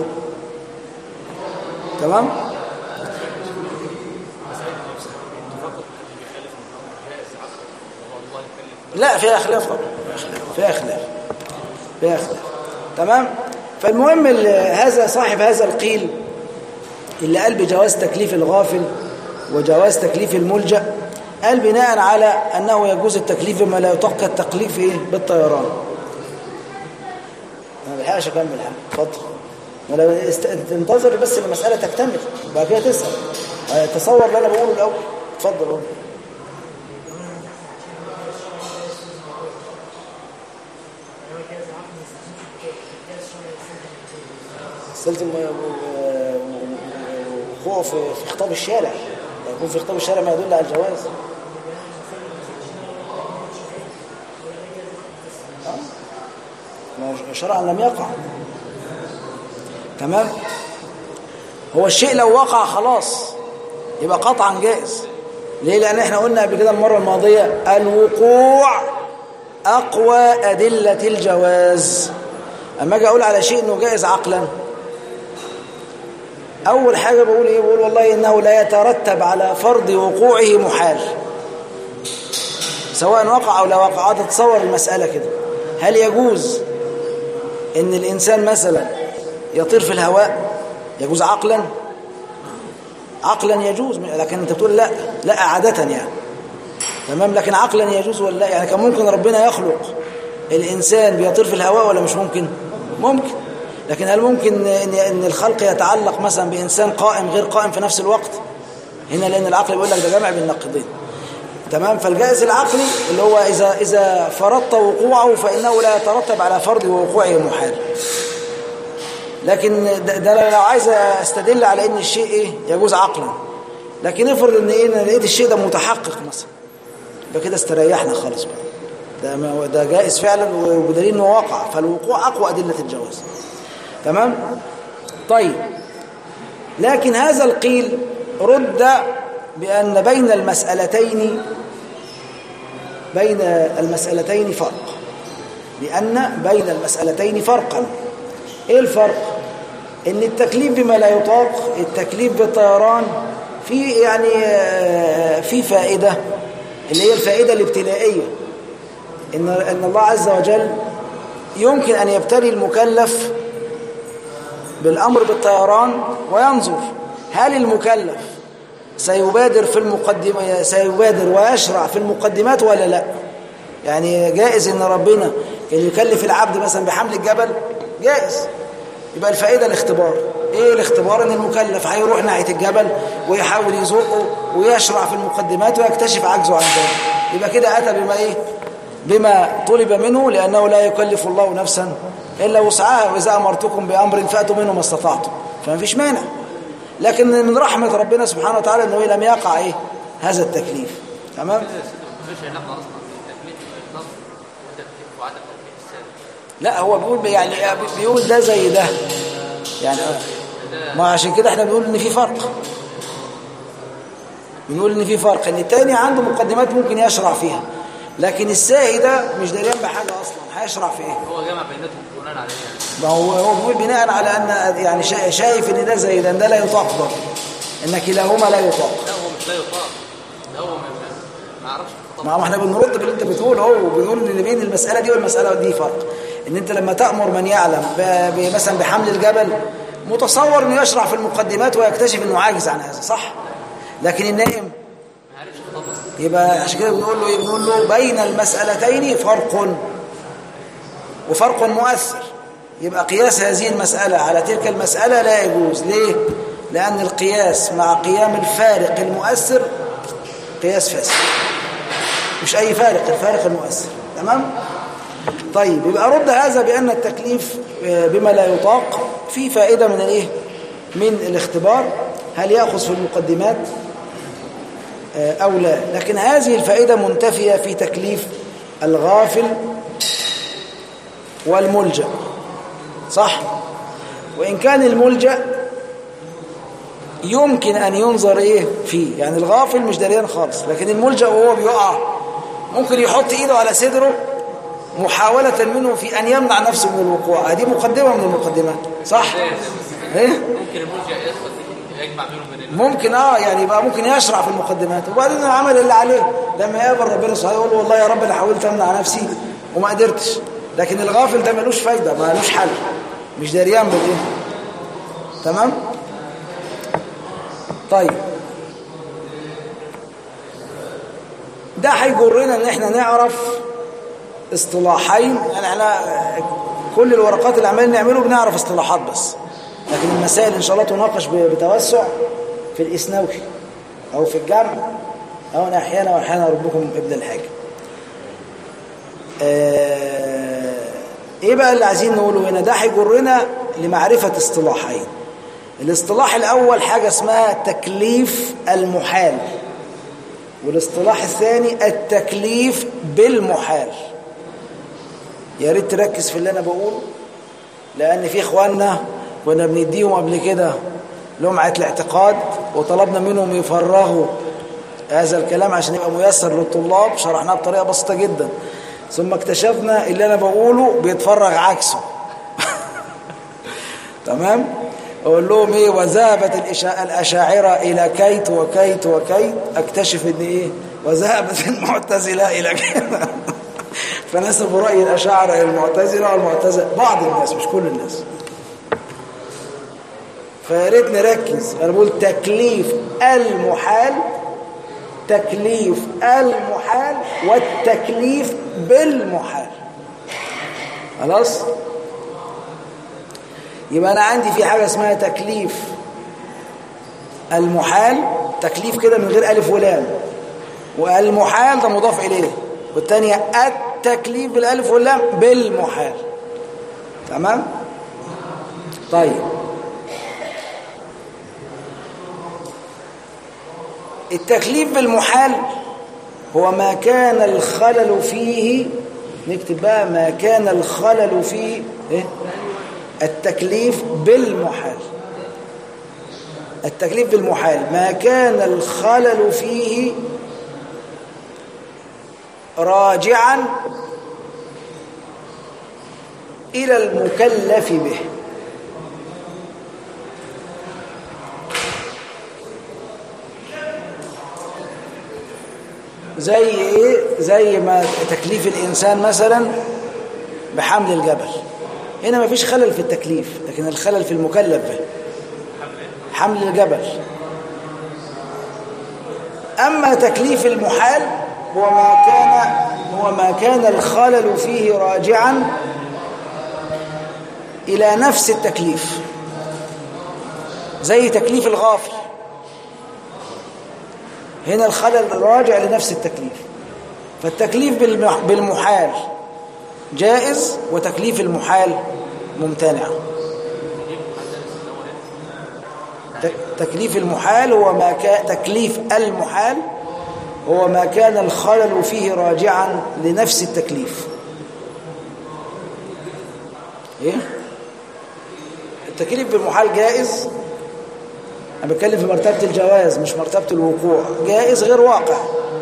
تمام لا فيها خلاف طبعا فيها خلاف فيها خلاف تمام فالمهم ال- هذا صاحب هذا القيل اللي قال بجواز تكليف الغافل وجواز تكليف الملجأ قال بناء على أنه يجوز التكليف بما لا يطاق التكليف إيه؟ بالطيران ما بلحقش أكمل حاجة اتفضل ولو است... تنتظر بس المسألة تكتمل بعد كده تسأل آه، تصور اللي أنا بقوله الأول اتفضل قول. سلت وقوعه في في خطاب الشارع يكون في خطاب الشارع ما يدل على الجواز آه. ما شرعا لم يقع تمام هو الشيء لو وقع خلاص يبقى قطعا جائز ليه لان احنا قلنا قبل كده المره الماضيه الوقوع اقوى ادله الجواز اما اجي اقول على شيء انه جائز عقلا اول حاجه بقول ايه بقول والله انه لا يترتب على فرض وقوعه محال سواء وقع او لا وقع تتصور المساله كده هل يجوز ان الانسان مثلا يطير في الهواء يجوز عقلا عقلا يجوز لكن انت بتقول لا لا عاده يعني تمام لكن عقلا يجوز ولا لا يعني كان ممكن ربنا يخلق الانسان بيطير في الهواء ولا مش ممكن ممكن لكن هل ممكن ان ان الخلق يتعلق مثلا بانسان قائم غير قائم في نفس الوقت هنا لان العقل بيقول لك ده جمع بين النقيضين تمام فالجائز العقلي اللي هو اذا اذا فرضت وقوعه فانه لا يترتب على فرض وقوعه محال لكن ده, ده لو عايز استدل على ان الشيء ايه يجوز عقلا لكن افرض ان ايه انا لقيت الشيء ده متحقق مثلا يبقى كده استريحنا خالص بقى ده ما- ده جائز فعلا وبدليل انه واقع فالوقوع اقوى ادله الجواز تمام طيب لكن هذا القيل رد بان بين المسالتين بين المسالتين فرق لان بين المسالتين فرقا ايه الفرق ان التكليف بما لا يطاق التكليف بالطيران في يعني آه، في فائده اللي هي الفائده الابتدائيه ان ان الله عز وجل يمكن ان يبتلي المكلف بالامر بالطيران وينظر هل المكلف سيبادر في المقدمه سيبادر ويشرع في المقدمات ولا لا يعني جائز ان ربنا كان يكلف العبد مثلا بحمل الجبل جائز يبقى الفائده الاختبار ايه الاختبار ان المكلف هيروح ناحيه الجبل ويحاول يزقه ويشرع في المقدمات ويكتشف عجزه عن ذلك يبقى كده اتى بما ايه بما طلب منه لانه لا يكلف الله نفسا الا وسعها واذا امرتكم بامر فاتوا منه ما استطعتم فما فيش مانع لكن من رحمه ربنا سبحانه وتعالى انه لم يقع ايه هذا التكليف تمام مفيش علاقه اصلا بين تكليف النص والتكليف وعدم تكليف السابق لا هو بيقول يعني بيقول ده زي ده يعني ما عشان كده احنا بنقول ان في فرق بنقول ان في فرق ان التاني عنده مقدمات ممكن يشرع فيها لكن الساهي ده مش دريان بحاجه اصلا هيشرع في ايه هو جمع بيناتهم بناء على ايه يعني؟ ما هو هو بيقول بناء على ان يعني شا- شايف ان ده زي ده ده لا يطاق برضه ان كلاهما لا يطاق لا هو مش لا يطاق ده هو ما ما يعرفش الخطاب ما هو احنا بنرد باللي انت بتقوله هو وبنقول ان بين المساله دي والمساله دي فرق ان انت لما تامر من يعلم ب- ب- مثلا بحمل الجبل متصور انه يشرع في المقدمات ويكتشف انه عاجز عن هذا صح لكن النائم ما يعرفش الخطاب اصلا يبقى عشان كده بنقول له إيه؟ بنقول له بين المسألتين فرق وفرق مؤثر يبقى قياس هذه المسألة على تلك المسألة لا يجوز ليه؟ لأن القياس مع قيام الفارق المؤثر قياس فاسد مش أي فارق الفارق المؤثر تمام؟ طيب يبقى رد هذا بأن التكليف آه، بما لا يطاق في فائدة من الايه؟ من الاختبار هل يأخذ في المقدمات أو لا لكن هذه الفائدة منتفية في تكليف الغافل والملجأ صح وإن كان الملجأ يمكن أن ينظر إيه فيه يعني الغافل مش دريان خالص لكن الملجأ وهو بيقع ممكن يحط إيده على صدره محاولة منه في أن يمنع نفسه من الوقوع هذه مقدمة من المقدمات صح إيه؟ ممكن المرجع يدخل يجمع بينهم وبين ال- ممكن اه يعني بقى ممكن يشرع في المقدمات وبعدين عمل اللي عليه لما يقابل ربنا سبحانه يقول له والله يا رب انا حاولت امنع نفسي وما قدرتش لكن الغافل ده ملوش فايده ملوش حل مش دريان بالايه تمام طيب ده هيجرنا ان احنا نعرف اصطلاحين يعني احنا كل الورقات اللي عمالين نعمله بنعرف اصطلاحات بس لكن المسائل ان شاء الله تناقش ب- بتوسع في الاسنوي او في الجمع او انا احيانا واحيانا ربكم ابن الحاج آه، ايه بقى اللي عايزين نقوله هنا ده هيجرنا لمعرفه اصطلاحين الاصطلاح الاول حاجه اسمها تكليف المحال والاصطلاح الثاني التكليف بالمحال يا ريت تركز في اللي انا بقوله لان في اخواننا كنا بنديهم قبل كده لمعه الاعتقاد وطلبنا منهم يفرغوا هذا الكلام عشان يبقى ميسر للطلاب شرحناه بطريقه بسيطه جدا ثم اكتشفنا اللي انا بقوله بيتفرغ عكسه تمام اقول لهم ايه وذهبت الإشا- الاشاعره الى كيت وكيت وكيت اكتشف ان ايه وذهبت المعتزله الى كذا فنسبوا راي الاشاعره الى المعتزله والمعتزله بعض الناس مش كل الناس فيا ريت نركز انا بقول تكليف المحال تكليف المحال والتكليف بالمحال خلاص يبقى انا عندي في حاجه اسمها تكليف المحال تكليف كده من غير الف ولام والمحال ده مضاف اليه والثانيه التكليف بالالف واللام بالمحال تمام طيب التكليف بالمحال هو ما كان الخلل فيه نكتب بقى ما كان الخلل فيه إيه؟ التكليف بالمحال التكليف بالمحال ما كان الخلل فيه راجعا إلى المكلف به زي ايه زي ما تكليف الانسان مثلا بحمل الجبل هنا ما فيش خلل في التكليف لكن الخلل في المكلف به حمل الجبل اما تكليف المحال هو ما كان هو ما كان الخلل فيه راجعا الى نفس التكليف زي تكليف الغافل هنا الخلل راجع لنفس التكليف فالتكليف بالمح- بالمحال جائز وتكليف المحال ممتنع ت- تكليف المحال هو ما كان تكليف المحال هو ما كان الخلل فيه راجعا لنفس التكليف ايه التكليف بالمحال جائز انا بتكلم في مرتبه الجواز مش مرتبه الوقوع جائز غير واقع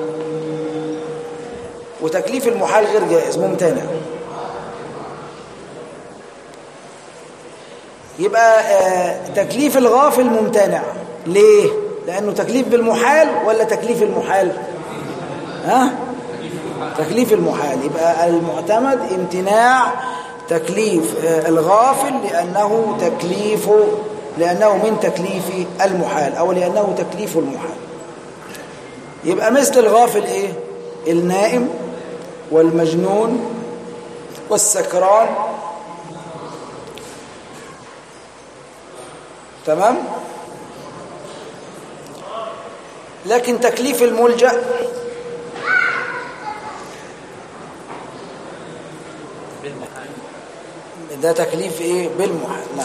وتكليف المحال غير جائز ممتنع يبقى آه، تكليف الغافل ممتنع ليه لانه تكليف بالمحال ولا تكليف المحال ها تكليف المحال يبقى المعتمد امتناع تكليف آه، الغافل لانه تكليف لانه من تكليف المحال او لانه تكليف المحال يبقى مثل الغافل ايه النائم والمجنون والسكران تمام لكن تكليف الملجأ بالمحال ده تكليف ايه بالمحال نعم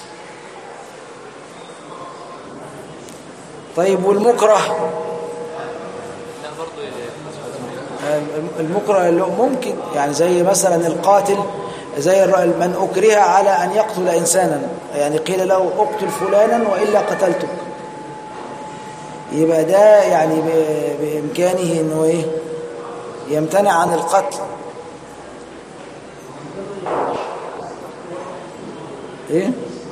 طيب والمكره لا برضه المكره اللي هو ممكن يعني زي مثلا القاتل زي الر- من أكره على أن يقتل إنسانا يعني قيل له اقتل فلانا وإلا قتلتك يبقى ده يعني ب- بإمكانه أنه إيه يمتنع عن القتل إيه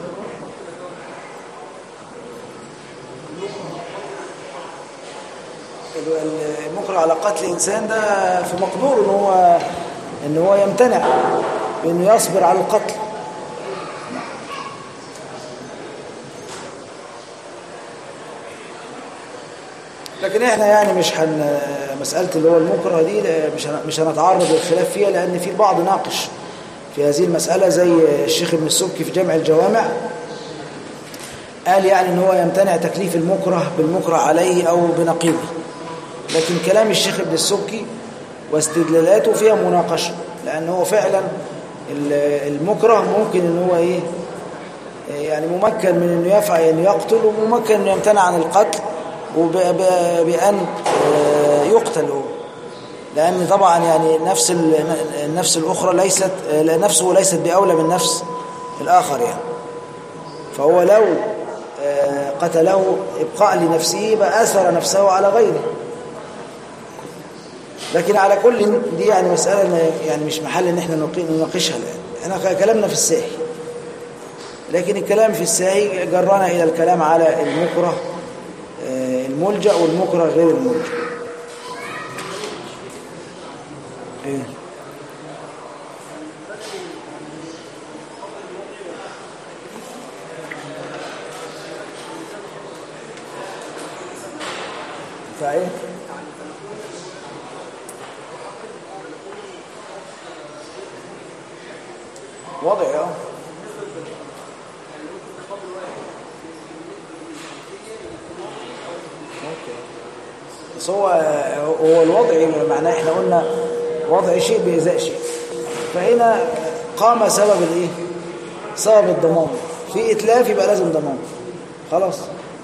المكره على قتل انسان ده في مقدور ان هو ان هو يمتنع بانه يصبر على القتل لكن احنا يعني مش هن مساله اللي هو المكره دي مش هن- مش هنتعرض للخلاف فيها لان في البعض ناقش في هذه المساله زي الشيخ ابن السبكي في جامع الجوامع قال يعني ان هو يمتنع تكليف المكره بالمكره عليه او بنقيضه لكن كلام الشيخ ابن السبكي واستدلالاته فيها مناقشه لان هو فعلا ال- المكره ممكن ان هو ايه يعني ممكن من انه يفعل انه يقتل وممكن انه يمتنع عن القتل وب- ب- بان آه، يقتل هو لان طبعا يعني نفس ال- النفس الاخرى ليست آه، نفسه ليست باولى من نفس الاخر يعني فهو لو آه، قتله ابقاء لنفسه يبقى اثر نفسه على غيره لكن على كل دي يعني مساله ما- يعني مش محل ان احنا نقي- نناقشها الان احنا كلامنا في الساهي لكن الكلام في الساهي جرنا الى الكلام على المكره آه، الملجا والمكره غير الملجا ايه فايه وضعي اه ممكن. بس هو هو الوضع معناه احنا قلنا وضع شيء بإزاء شيء فهنا قام سبب الايه سبب الضمان في اتلاف يبقى لازم ضمان خلاص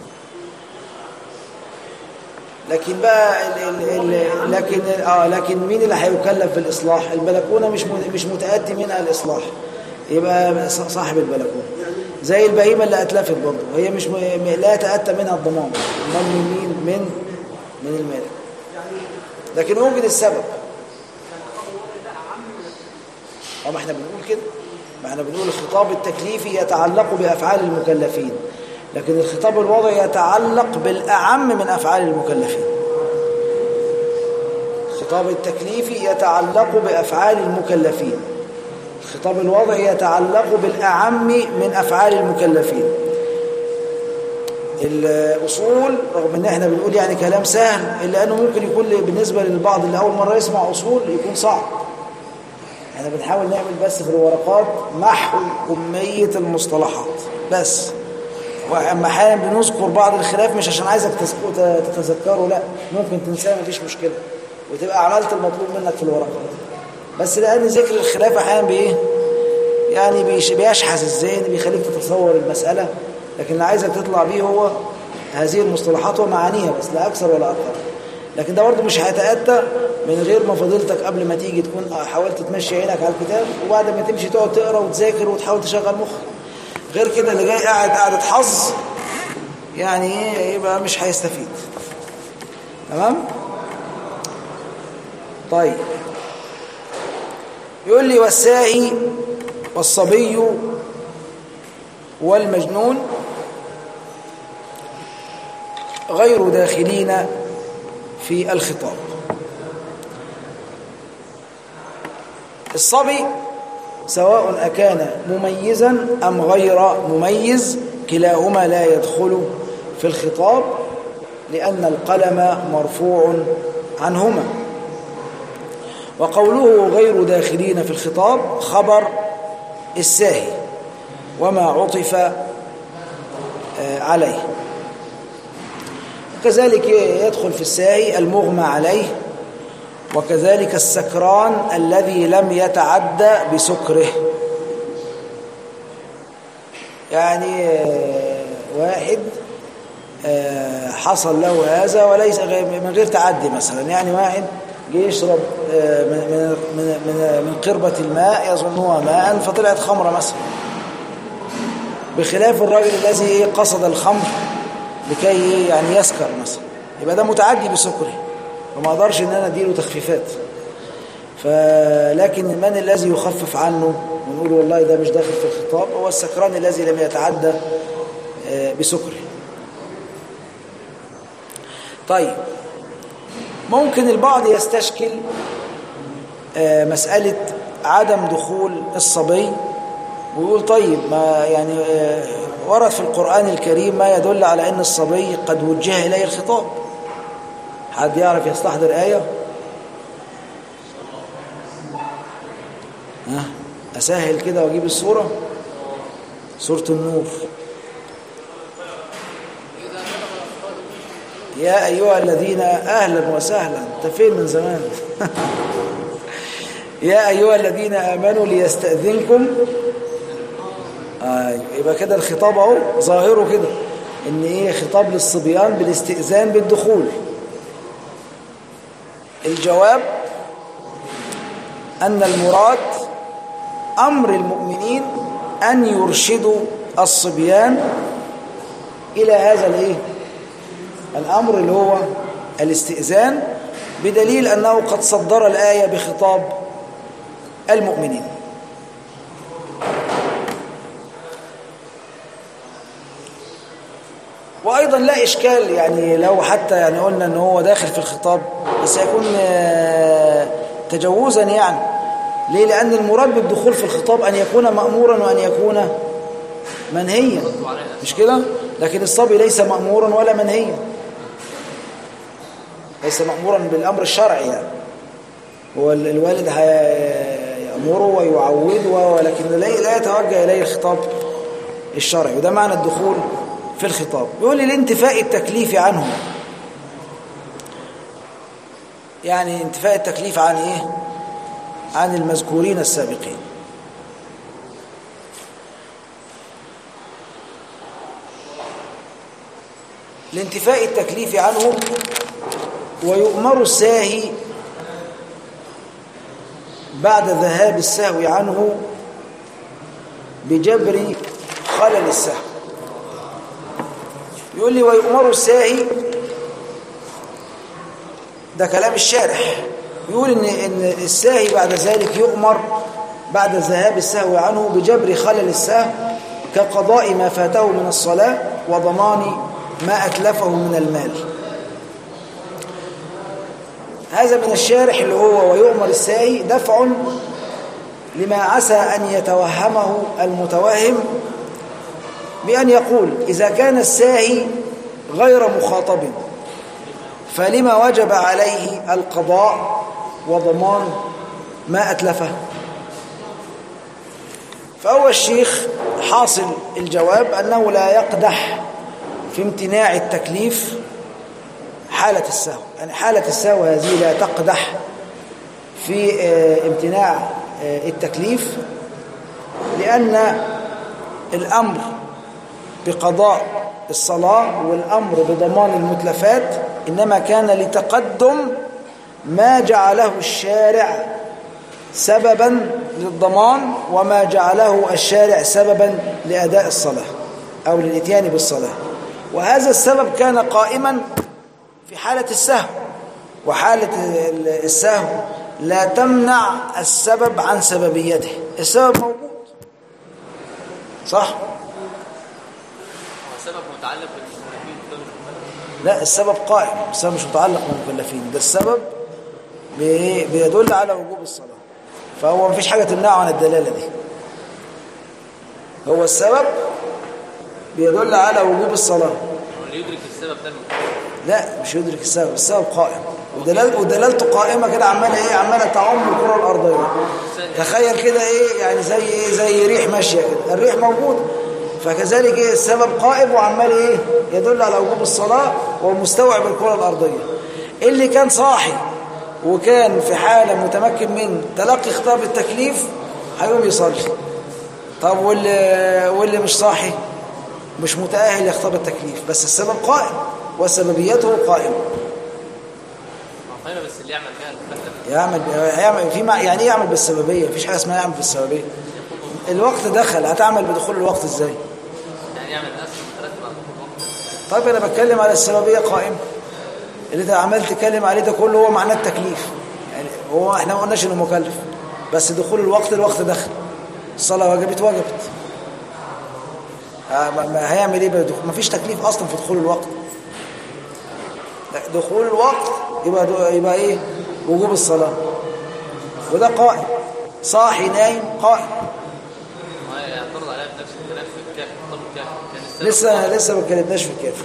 لكن بقى ال ال ال لكن اه لكن مين اللي هيكلف بالاصلاح البلكونه مش م- مش متاتي منها الاصلاح يبقى ص- صاحب البلكونه زي البهيمه اللي اتلفت برضه هي مش م... م- لا يتاتى منها الضمان امال من مين من من المالك لكن وجد السبب اه ما احنا بنقول كده ما احنا بنقول الخطاب التكليفي يتعلق بافعال المكلفين لكن الخطاب الوضعي يتعلق بالاعم من افعال المكلفين الخطاب التكليفي يتعلق بافعال المكلفين الخطاب الوضعي يتعلق بالاعم من افعال المكلفين الاصول رغم ان احنا بنقول يعني كلام سهل الا انه ممكن يكون بالنسبه للبعض اللي اول مره يسمع اصول يكون صعب احنا بنحاول نعمل بس في الورقات محو أمية المصطلحات بس واما احيانا بنذكر بعض الخلاف مش عشان عايزك تذك- تتذكره لا ممكن تنساه مفيش مشكله وتبقى عملت المطلوب منك في الورقه بس لان ذكر الخلاف احيانا بايه يعني بيش- بيشحذ الذهن بيخليك تتصور المساله لكن اللي عايزك تطلع بيه هو هذه المصطلحات ومعانيها بس لا اكثر ولا اقل لكن ده برضه مش هيتاتى من غير ما فضيلتك قبل ما تيجي تكون حاولت تمشي عينك على الكتاب وبعد ما تمشي تقعد تقرا وتذاكر وتحاول تشغل مخك غير كده اللي جاي قاعد قاعدة حظ يعني ايه يبقى مش هيستفيد تمام طيب يقول لي والساهي والصبي والمجنون غير داخلين في الخطاب الصبي سواء أكان مميزا أم غير مميز كلاهما لا يدخل في الخطاب لأن القلم مرفوع عنهما وقوله غير داخلين في الخطاب خبر الساهي وما عطف آه، عليه وكذلك يدخل في الساهي المغمى عليه وكذلك السكران الذي لم يتعدى بسكره يعني آه، واحد آه، حصل له هذا وليس غير- من غير تعدي مثلا يعني واحد جه يشرب آه، من من من من من قربة الماء يظنها ماء فطلعت خمرة مثلا بخلاف الرجل الذي قصد الخمر لكي يعني يسكر مثلا يبقى ده متعدي بسكره وما اقدرش ان انا اديله تخفيفات فلكن من الذي يخفف عنه ونقول والله ده مش داخل في الخطاب هو السكران الذي لم يتعدى آه، بسكره طيب ممكن البعض يستشكل آه، مسألة عدم دخول الصبي ويقول طيب ما يعني آه، ورد في القرآن الكريم ما يدل على أن الصبي قد وجه إليه الخطاب حد يعرف يستحضر آية ها أسهل كده وأجيب الصورة سورة النور يا أيها الذين أهلا وسهلا أنت فين من زمان يا أيها الذين آمنوا ليستأذنكم آه يبقى كده الخطاب اهو ظاهره كده ان ايه خطاب للصبيان بالاستئذان بالدخول الجواب ان المراد امر المؤمنين ان يرشدوا الصبيان الى هذا الايه الامر اللي هو الاستئذان بدليل انه قد صدر الايه بخطاب المؤمنين وايضا لا اشكال يعني لو حتى يعني قلنا ان هو داخل في الخطاب بس يكون آه، تجوزا يعني ليه لان المراد بالدخول في الخطاب ان يكون مامورا وان يكون منهيا مش كده لكن الصبي ليس مامورا ولا منهيا ليس مامورا بالامر الشرعي يعني هو ال- الوالد هيامره ويعوده ولكن لا لا يتوجه اليه الخطاب الشرعي وده معنى الدخول في الخطاب يقول لي لانتفاء التكليف عنه يعني انتفاء التكليف عن ايه عن المذكورين السابقين لانتفاء التكليف عنه ويؤمر الساهي بعد ذهاب السهو عنه بجبر خلل السهو يقول لي ويؤمر الساهي ده كلام الشارح يقول ان ان الساهي بعد ذلك يؤمر بعد ذهاب السهو عنه بجبر خلل السهو كقضاء ما فاته من الصلاة وضمان ما أتلفه من المال هذا من الشارح اللي هو ويؤمر الساهي دفع لما عسى أن يتوهمه المتوهم بأن يقول إذا كان الساهي غير مخاطب فلما وجب عليه القضاء وضمان ما أتلفه فهو الشيخ حاصل الجواب أنه لا يقدح في امتناع التكليف حالة السهو يعني حالة السهو هذه لا تقدح في آه، امتناع آه، التكليف لأن الأمر بقضاء الصلاة والأمر بضمان المتلفات إنما كان لتقدم ما جعله الشارع سببا للضمان وما جعله الشارع سببا لأداء الصلاة أو للإتيان بالصلاة وهذا السبب كان قائما في حالة السهو وحالة السهو لا تمنع السبب عن سببيته السبب موجود صح؟ هو سبب متعلق بالمكلفين ده مش مكلف لا السبب قائم السبب مش متعلق بالمكلفين ده السبب بي- بيدل على وجوب الصلاة فهو مفيش حاجة تمنعه عن الدلالة دي هو السبب بيدل على وجوب الصلاة هو اللي يدرك السبب ده المكلف لا مش يدرك السبب السبب قائم ودلال ودلالته قائمة كده عمالة ايه عمالة تعم الكرة الأرضية تخيل كده ايه يعني زي ايه زي ريح ماشية كده الريح موجود فكذلك ايه السبب قائم وعمال ايه يدل على وجوب الصلاة ومستوعب الكرة الأرضية اللي كان صاحي وكان في حالة متمكن من تلقي خطاب التكليف هيقوم يصلي طب واللي, واللي مش صاحي مش متأهل لخطاب التكليف بس السبب قائم وسببيته قائمة ما فاهمة بس اللي يعمل بيها المكلف يعمل هيعمل في مع يعني ايه يعمل بالسببيه مفيش حاجه اسمها يعمل بالسببيه الوقت دخل هتعمل بدخول الوقت ازاي يعني يعمل ناس مترتب على الوقت طيب انا بتكلم على السببيه قائمه اللي انت عمال تتكلم عليه ده كله هو معناه التكليف يعني هو احنا ما قلناش انه مكلف بس دخول الوقت الوقت دخل الصلاه وجبت وجبت آه، ما- ما هيعمل ايه بدخول مفيش تكليف اصلا في دخول الوقت لا، دخول الوقت يبقى يبقى ايه وجوب الصلاه وده قائم صاحي نايم قائم ما يعترض عليها بنفس الكلام في الكافر طب الكافر كان السبب لسه لسه ما اتكلمناش في الكافر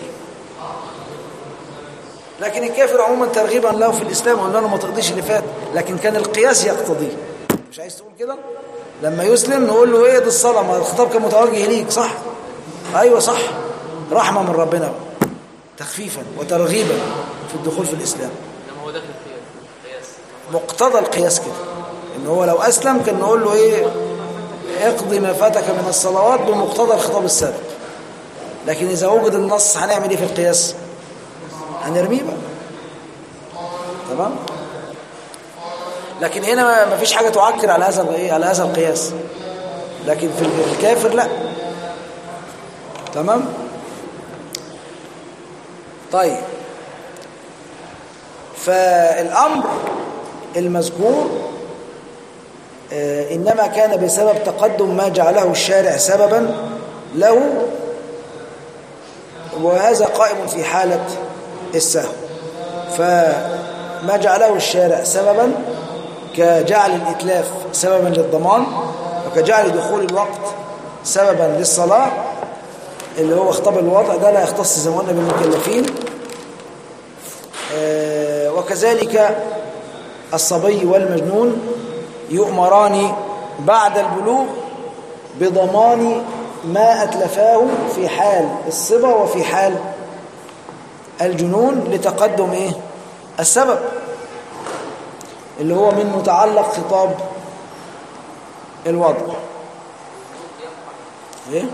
لكن الكافر عموما ترغيبا له في الاسلام قلنا له ما تقضيش اللي فات لكن كان القياس يقتضيه مش عايز تقول كده لما يسلم نقول له ايه دي الصلاه ما الخطاب كان متوجه ليك صح ايوه صح رحمه من ربنا بقى. تخفيفا وترغيبا في الدخول في الاسلام انما هو داخل في قياس مقتضى القياس كده ان هو لو اسلم كان نقول له ايه اقضي ما فاتك من الصلوات بمقتضى الخطاب السابق لكن اذا وجد النص هنعمل ايه في القياس هنرميه بقى تمام لكن هنا ما- ما فيش حاجه تعكر على هذا الايه على هذا القياس لكن في الكافر لا تمام طيب فالامر المذكور آه، إنما كان بسبب تقدم ما جعله الشارع سببا له وهذا قائم في حالة السهو فما جعله الشارع سببا كجعل الإتلاف سببا للضمان وكجعل دخول الوقت سببا للصلاة اللي هو خطاب الوضع ده لا يختص زي ما قلنا بالمكلفين آه، وكذلك الصبي والمجنون يؤمران بعد البلوغ بضمان ما أتلفاه في حال الصبا وفي حال الجنون لتقدم إيه؟ السبب اللي هو من متعلق خطاب الوضع إيه؟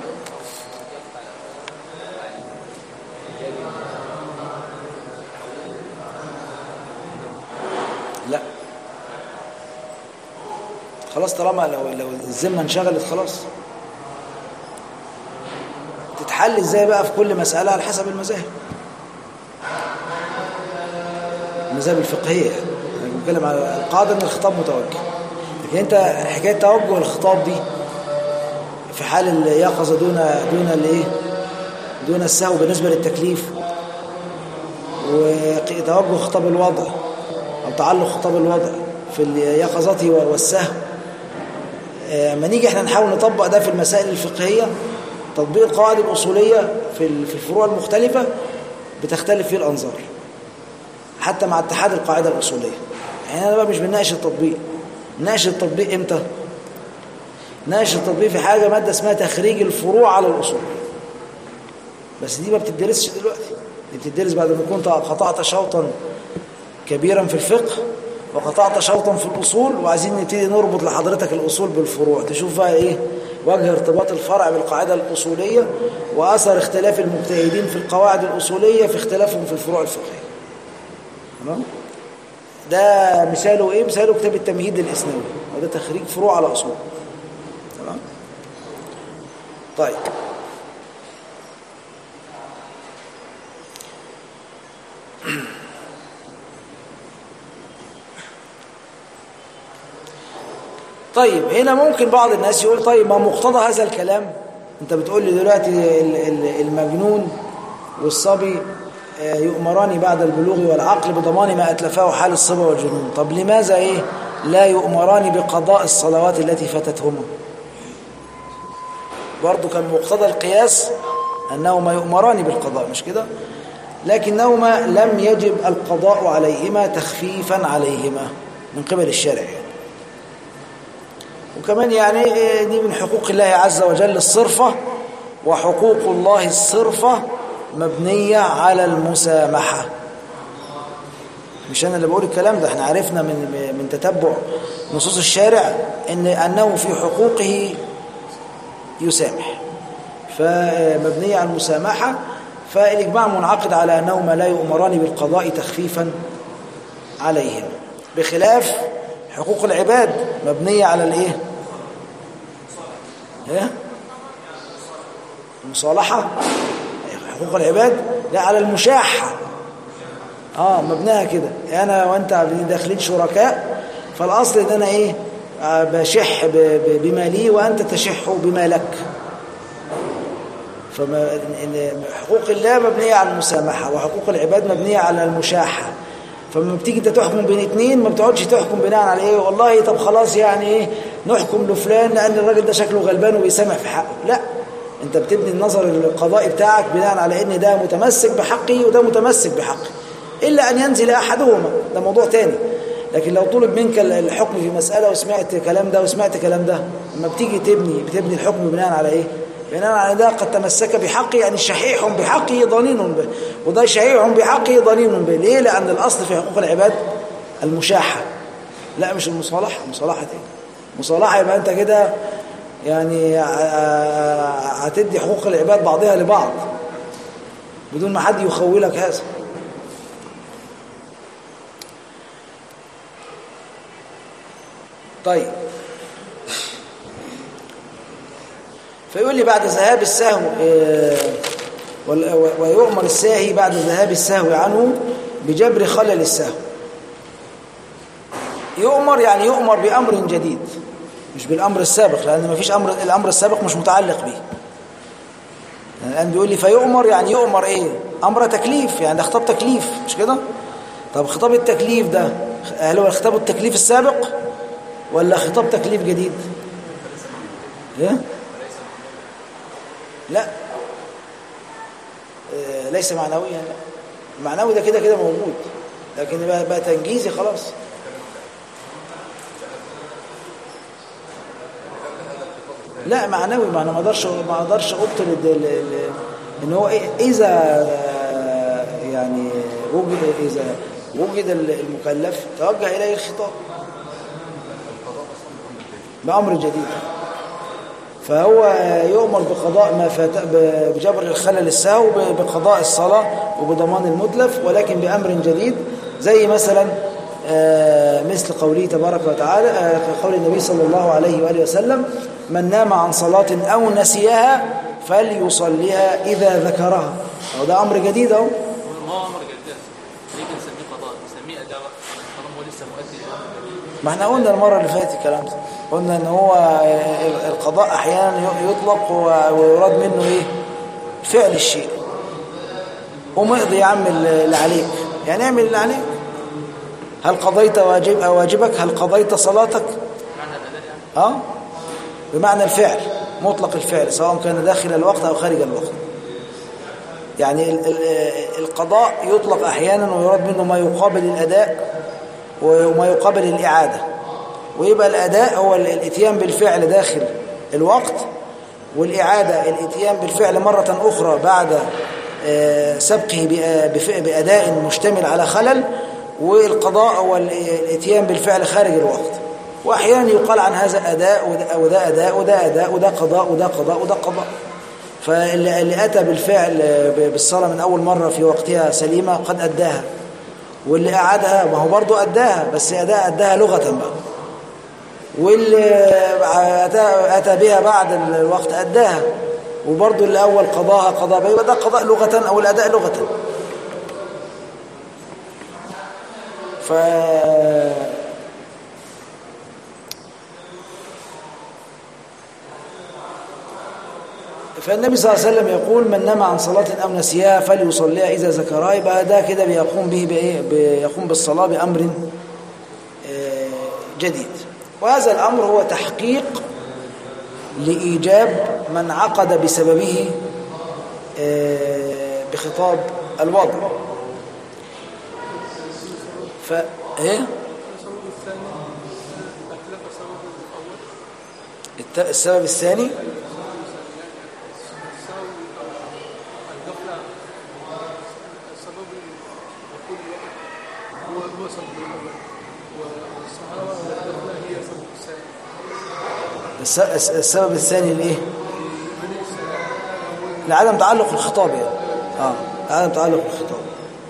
لا خلاص طالما لو لو الذمه انشغلت خلاص تتحل ازاي بقى في كل مساله على حسب المذاهب المذاهب الفقهيه يعني انا بتكلم على القاعده ان الخطاب متوجه لكن انت حكايه توجه الخطاب دي في حال اليقظه دون دون الايه دون السهو بالنسبه للتكليف وتوجه خطاب الوضع او تعلق خطاب الوضع في اليقظه والسهو ما نيجي احنا نحاول نطبق ده في المسائل الفقهيه تطبيق القواعد الاصوليه في في الفروع المختلفه بتختلف فيه الانظار حتى مع اتحاد القاعده الاصوليه يعني انا بقى مش بنناقش التطبيق نناقش التطبيق امتى ناقش التطبيق في حاجة مادة اسمها تخريج الفروع على الأصول بس دي ما بتدرسش دلوقتي دي بتدرس بعد ما كنت قطعت شوطا كبيرا في الفقه وقطعت شوطا في الأصول وعايزين نبتدي نربط لحضرتك الأصول بالفروع تشوف بقى إيه وجه ارتباط الفرع بالقاعدة الأصولية وأثر اختلاف المجتهدين في القواعد الأصولية في اختلافهم في الفروع الفقهية تمام ده مثاله إيه؟ مثاله كتاب التمهيد الإسنوي وده تخريج فروع على أصول تمام طيب طيب هنا ممكن بعض الناس يقول طيب ما مقتضى هذا الكلام انت بتقول لي دلوقتي ال- ال- المجنون والصبي آه، يؤمران بعد البلوغ والعقل بضمان ما أتلفاه حال الصبا والجنون طب لماذا إيه لا يؤمران بقضاء الصلوات التي فاتتهما برضو كان مقتضى القياس أنهما يؤمران بالقضاء مش كده لكنهما لم يجب القضاء عليهما تخفيفا عليهما من قبل الشرع يعني. وكمان يعني إيه دي من حقوق الله عز وجل الصرفة وحقوق الله الصرفة مبنية على المسامحة مش أنا اللي بقول الكلام ده احنا عرفنا من من تتبع نصوص الشارع إن أنه في حقوقه يسامح فمبنية على المسامحة فالإجماع منعقد على أنهما لا يؤمران بالقضاء تخفيفا عليهم بخلاف حقوق العباد مبنية على الإيه؟ إيه؟ المصالحة حقوق العباد لا على المشاحة اه مبناها كده انا وانت داخلين شركاء فالاصل ان انا ايه آه بشح ب- ب- بما لي وانت تشح بما لك فما إن حقوق الله مبنيه على المسامحه وحقوق العباد مبنيه على المشاحه فلما بتيجي انت تحكم بين اتنين ما بتقعدش تحكم بناء على ايه والله طب خلاص يعني ايه نحكم لفلان لان الراجل ده شكله غلبان وبيسامح في حقه لا انت بتبني النظر القضائي بتاعك بناء على ان ده متمسك بحقه وده متمسك بحقه الا ان ينزل احدهما ده موضوع تاني لكن لو طلب منك الحكم في مسألة وسمعت كلام ده وسمعت كلام ده لما بتيجي تبني بتبني الحكم بناء على ايه بناء على ده قد تمسك بحقه يعني شحيح بحقه ضنين به وده شحيح بحقه ضنين به ليه لأن الأصل في حقوق العباد المشاحة لا مش المصالحة مصالحة ايه مصالحة يبقى انت كده يعني هتدي حقوق العباد بعضها لبعض بدون ما حد يخولك هذا طيب فيقول لي بعد ذهاب السهو ويؤمر الساهي بعد ذهاب السهو عنه بجبر خلل السهو يؤمر يعني يؤمر بأمر جديد مش بالأمر السابق لأن ما فيش أمر الأمر السابق مش متعلق به الآن بيقول لي فيؤمر يعني يؤمر إيه أمر تكليف يعني ده خطاب تكليف مش كده طب خطاب التكليف ده هل هو خطاب التكليف السابق ولا خطاب تكليف جديد ايه لا إيه ليس معنويا لا المعنوي ده كده كده موجود لكن بقى, بقى تنجيزي خلاص لا معنوي ما انا ما اقدرش ما اقدرش ابطل ان هو إيه اذا يعني وجد اذا وجد المكلف توجه اليه الخطاب بأمر جديد فهو يؤمر بقضاء ما فات بجبر الخلل السهو بقضاء الصلاة وبضمان المتلف ولكن بأمر جديد زي مثلا مثل قوله تبارك وتعالى قول النبي صلى الله عليه وآله وسلم من نام عن صلاة أو نسيها فليصليها إذا ذكرها وده أمر جديد أهو ما هو امر جديد ليه بنسميه قضاء نسميه اداء طالما هو لسه مؤدي ما احنا قلنا المرة اللي فاتت الكلام ده قلنا ان هو القضاء احيانا يطلق ويراد منه ايه فعل الشيء قوم اقضي يا عم اللي عليك يعني اعمل اللي عليك هل قضيت واجب واجبك هل قضيت صلاتك معنى الاداء يعني اه بمعنى الفعل مطلق الفعل سواء كان داخل الوقت او خارج الوقت يعني ال- ال- القضاء يطلق احيانا ويراد منه ما يقابل الاداء وما يقابل الاعاده ويبقى الاداء هو ال- الاتيان بالفعل داخل الوقت والإعادة الاتيان بالفعل مرة أخرى بعد آه، سبقه بأ- بف- بأداء مشتمل على خلل والقضاء والاتيان بالفعل خارج الوقت وأحيانا يقال عن هذا أداء وده- وده أداء وده أداء وده قضاء وده قضاء وده قضاء فاللي اللي أتى بالفعل آه، ب- بالصلاة من أول مرة في وقتها سليمة قد أداها واللي أعادها ما هو برضه أداها بس أداء أداها لغة بقى واللي أتى, أتى بها بعد الوقت أداها وبرضه اللي أول قضاها قضاء بها يبقى ده قضاء لغة أو الأداء لغة ف فالنبي صلى الله عليه وسلم يقول من نام عن صلاة أو نسيها فليصليها إذا ذكرها يبقى ده كده بيقوم به بإيه بيقوم بالصلاة بأمر آه، جديد وهذا الأمر هو تحقيق لإيجاب من عقد بسببه آه، بخطاب الوضع ف ايه الت- السبب الثاني هو هو سبب الأول والسهارة والغفلة هي سبب الثاني الس- الس- السبب الثاني الايه لعدم تعلق الخطاب يعني اه عدم تعلق الخطاب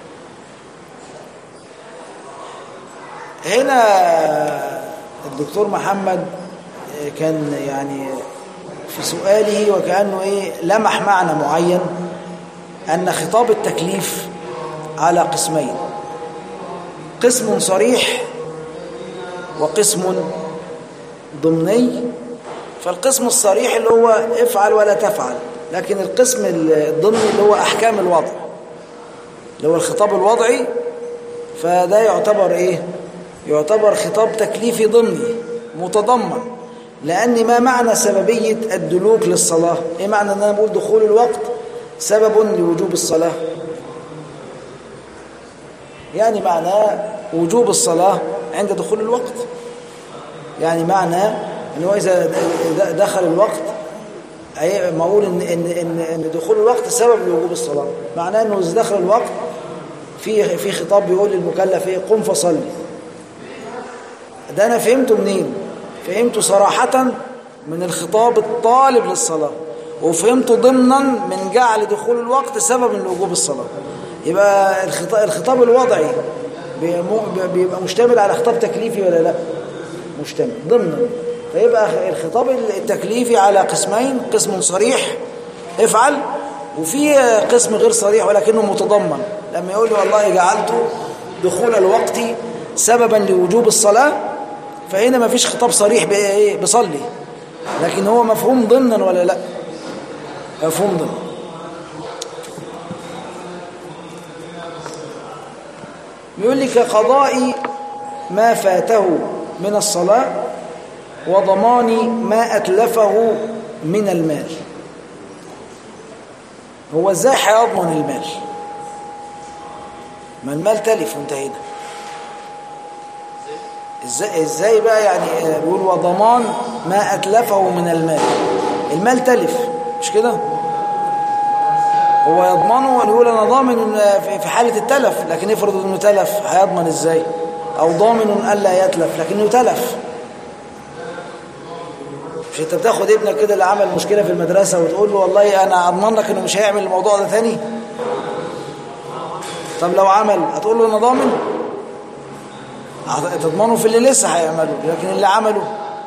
هنا الدكتور محمد كان يعني في سؤاله وكأنه ايه لمح معنى معين أن خطاب التكليف على قسمين قسم صريح وقسم ضمني فالقسم الصريح اللي هو افعل ولا تفعل لكن القسم الضمني اللي هو أحكام الوضع اللي هو الخطاب الوضعي فده يعتبر ايه يعتبر خطاب تكليفي ضمني متضمن لأن ما معنى سببية الدلوك للصلاة ايه معنى ان انا بقول دخول الوقت سبب لوجوب الصلاة يعني معناه وجوب الصلاة عند دخول الوقت يعني معنى انه اذا د- دخل الوقت أي ما اقول ان ان ان ان دخول الوقت سبب لوجوب الصلاه معناه انه اذا دخل الوقت في في خطاب بيقول للمكلف ايه قم فصلي ده انا فهمته منين فهمته صراحه من الخطاب الطالب للصلاه وفهمته ضمنا من جعل دخول الوقت سببا لوجوب الصلاه يبقى الخطاب الخطاب الوضعي بيبقى بيبقى مشتمل على خطاب تكليفي ولا لا مجتمع ضمنا فيبقى الخطاب التكليفي على قسمين قسم صريح افعل وفي قسم غير صريح ولكنه متضمن لما يقول لي والله جعلت دخول الوقت سببا لوجوب الصلاة فهنا ما فيش خطاب صريح بإيه بصلي لكن هو مفهوم ضمنا ولا لا مفهوم ضمنا يقول لي كقضاء ما فاته من الصلاة وضمان ما أتلفه من المال هو ازاي هيضمن المال ما المال تلف وانتهينا ازاي ازاي بقى يعني آه، بيقول وضمان ما اتلفه من المال المال تلف مش كده هو يضمنه يقول انا ضامن آه، في- في حاله التلف لكن افرض انه تلف هيضمن ازاي او ضامن الا يتلف لكنه تلف مش انت بتاخد ابنك كده اللي عمل مشكله في المدرسه وتقول له والله انا اضمن لك انه مش هيعمل الموضوع ده تاني طب لو عمل هتقول له انا ضامن هت- تضمنه في اللي لسه هيعمله لكن اللي عمله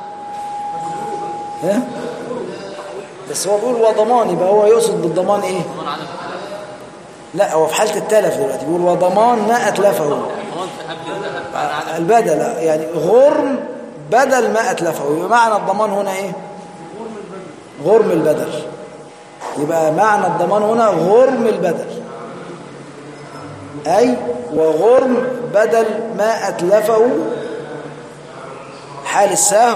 ها بس هو بيقول وضمان يبقى هو يقصد بالضمان ايه ضمان عدم التلف لا هو في حاله التلف دلوقتي بيقول وضمان ما اتلفه ضمان في قبل الذهب بعد عدم البدل يعني غرم بدل ما أتلفه يبقى معنى الضمان هنا إيه غرم البدل يبقى معنى الضمان هنا غرم البدل أي وغرم بدل ما أتلفه حال السهو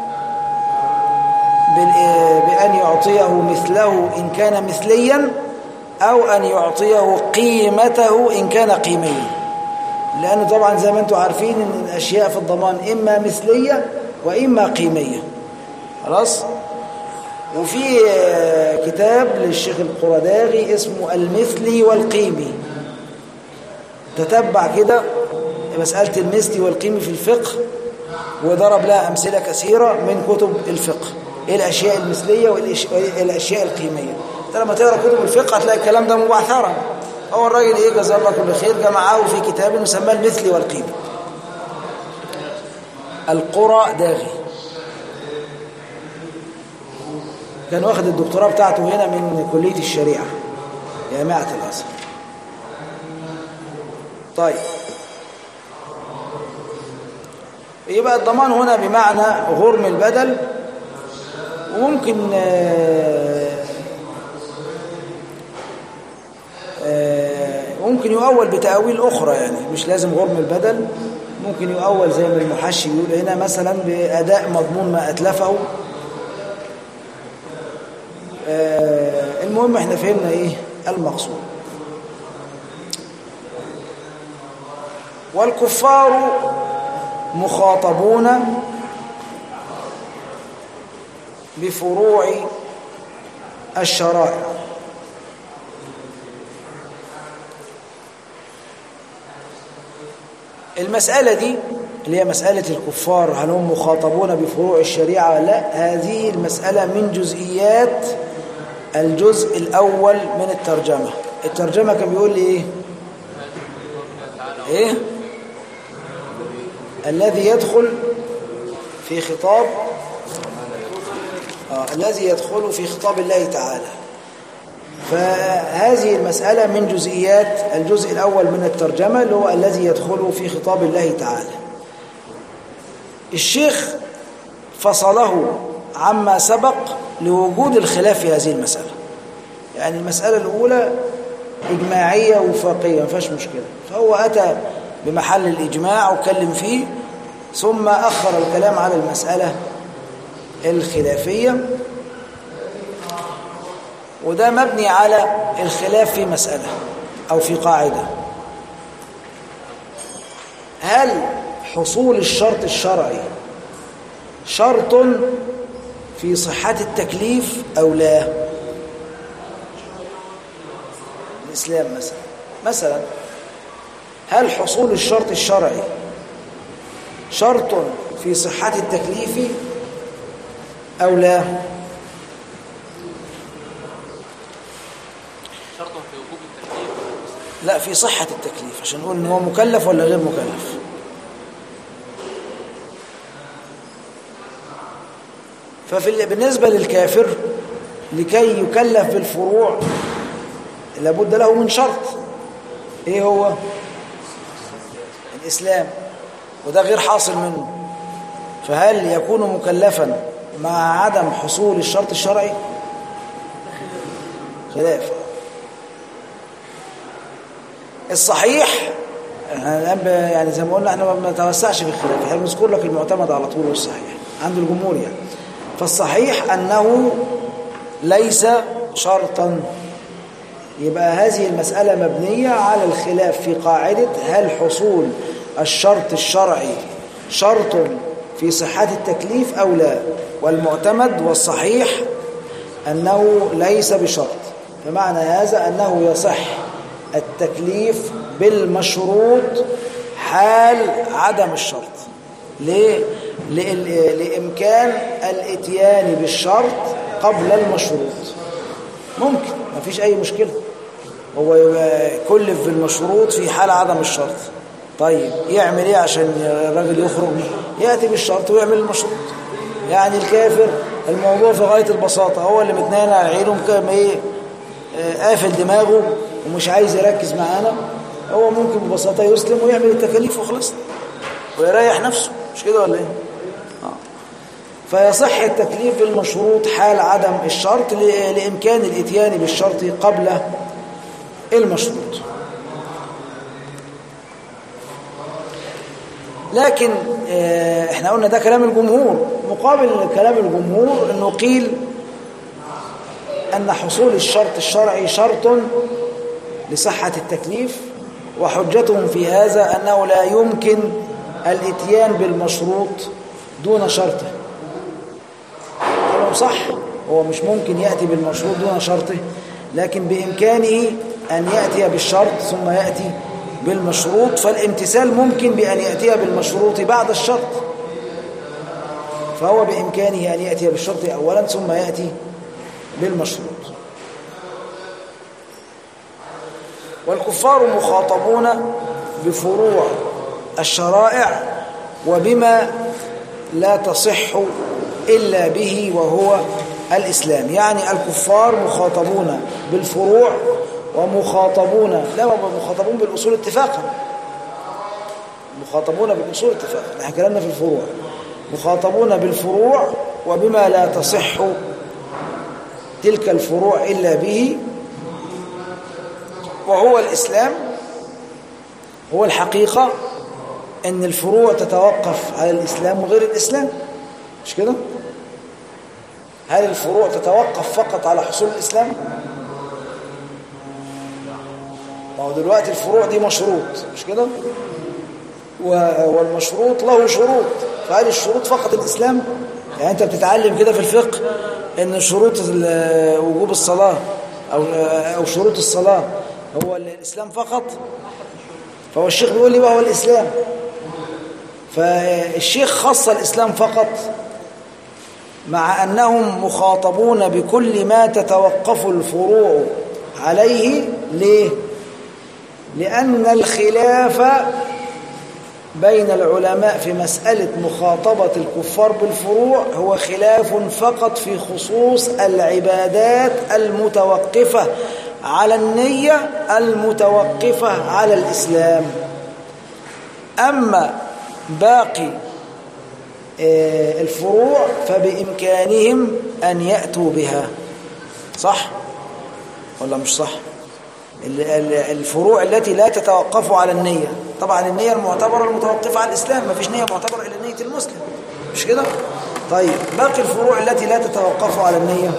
بال- بأن يعطيه مثله إن كان مثليا أو أن يعطيه قيمته إن كان قيميا لأنه طبعا زي ما أنتم عارفين أن الأشياء في الضمان إما مثلية وإما قيمية خلاص وفي آه، كتاب للشيخ القرداغي اسمه المثلي والقيمي تتبع كده مسألة المثلي والقيمي في الفقه وضرب لها أمثلة كثيرة من كتب الفقه إيه الأشياء المثلية والأشياء القيمية انت لما تقرأ كتب الفقه هتلاقي الكلام ده مبعثرا هو الراجل إيه جزاه الله كل خير جمعه في كتاب مسمى المثلي والقيمي القرى داغي كان واخد الدكتوراه بتاعته هنا من كلية الشريعة جامعة الأزهر طيب يبقى الضمان هنا بمعنى غرم البدل وممكن آه، آه، ممكن يؤول بتأويل أخرى يعني مش لازم غرم البدل ممكن يؤول زي ما المحشي بيقول هنا مثلا بأداء مضمون ما أتلفه آه، المهم احنا فهمنا ايه المقصود والكفار مخاطبون بفروع الشرائع المسألة دي اللي هي مسألة الكفار هل هم مخاطبون بفروع الشريعة لا هذه المسألة من جزئيات الجزء الأول من الترجمة الترجمة كان بيقول لي إيه إيه الذي يدخل في خطاب آه الذي يدخل في خطاب الله تعالى فهذه المسألة من جزئيات الجزء الأول من الترجمة اللي هو الذي يدخل في خطاب الله تعالى الشيخ فصله عما سبق لوجود الخلاف في هذه المسألة يعني المسألة الأولى إجماعية وفاقية ما فيهاش مشكلة فهو أتى بمحل الإجماع وكلم فيه ثم أخر الكلام على المسألة الخلافية وده مبني على الخلاف في مسألة أو في قاعدة هل حصول الشرط الشرعي شرط في صحة التكليف أو لا الإسلام مثلا مثلا هل حصول الشرط الشرعي شرط في صحة التكليف أو لا شرط في وجوب التكليف لا في صحة التكليف عشان نقول ان هو مكلف ولا غير مكلف ففي بالنسبة للكافر لكي يكلف بالفروع لابد له من شرط ايه هو الإسلام وده غير حاصل منه فهل يكون مكلفا مع عدم حصول الشرط الشرعي خلاف الصحيح احنا الان ب- يعني زي ما قلنا احنا ما بنتوسعش في الخلاف احنا بنذكر لك المعتمد على طول والصحيح عند الجمهور يعني فالصحيح انه ليس شرطا يبقى هذه المسألة مبنية على الخلاف في قاعدة هل حصول الشرط الشرعي شرط في صحة التكليف أو لا والمعتمد والصحيح أنه ليس بشرط فمعنى هذا أنه يصح التكليف بالمشروط حال عدم الشرط ليه؟ لإل- لإمكان الإتيان بالشرط قبل المشروط ممكن ما فيش أي مشكلة هو يكلف بالمشروط في حال عدم الشرط طيب يعمل ايه عشان الراجل يخرج يأتي بالشرط ويعمل المشروط يعني الكافر الموضوع في غاية البساطة هو اللي متنانا على عينه مكام ايه آه، قافل دماغه ومش عايز يركز معانا هو ممكن ببساطة يسلم ويعمل التكاليف وخلص ويريح نفسه مش كده ولا ايه آه. فيصح التكليف بالمشروط حال عدم الشرط ل- لإمكان الإتيان بالشرط قبل المشروط لكن آه، احنا قلنا ده كلام الجمهور مقابل كلام الجمهور انه قيل ان حصول الشرط الشرعي شرط لصحة التكليف وحجتهم في هذا انه لا يمكن الاتيان بالمشروط دون شرطه كلام صح هو مش ممكن يأتي بالمشروط دون شرطه لكن بإمكانه أن يأتي بالشرط ثم يأتي بالمشروط فالامتثال ممكن بأن يأتي بالمشروط بعد الشرط فهو بإمكانه أن يأتي بالشرط أولا ثم يأتي بالمشروط والكفار مخاطبون بفروع الشرائع وبما لا تصح إلا به وهو الإسلام يعني الكفار مخاطبون بالفروع ومخاطبون لا مخاطبون بالأصول اتفاقا مخاطبون بالأصول اتفاقا نحن كلامنا في الفروع مخاطبون بالفروع وبما لا تصح تلك الفروع إلا به وهو الإسلام هو الحقيقة أن الفروع تتوقف على الإسلام وغير الإسلام مش كده؟ هل الفروع تتوقف فقط على حصول الإسلام؟ ما هو دلوقتي الفروع دي مشروط مش كده؟ والمشروط له شروط فهل الشروط فقط الإسلام؟ يعني أنت بتتعلم كده في الفقه أن شروط وجوب الصلاة أو أو شروط الصلاة هو الإسلام فقط فهو الشيخ بيقول لي وهو الإسلام فالشيخ خص الإسلام فقط مع أنهم مخاطبون بكل ما تتوقف الفروع عليه ليه؟ لأن الخلاف بين العلماء في مسألة مخاطبة الكفار بالفروع هو خلاف فقط في خصوص العبادات المتوقفة على النية المتوقفة على الإسلام أما باقي الفروع فبإمكانهم أن يأتوا بها صح ولا مش صح الفروع التي لا تتوقف على النية طبعا النية المعتبرة المتوقفة على الإسلام ما فيش نية معتبرة إلا نية المسلم مش كده طيب باقي الفروع التي لا تتوقف على النية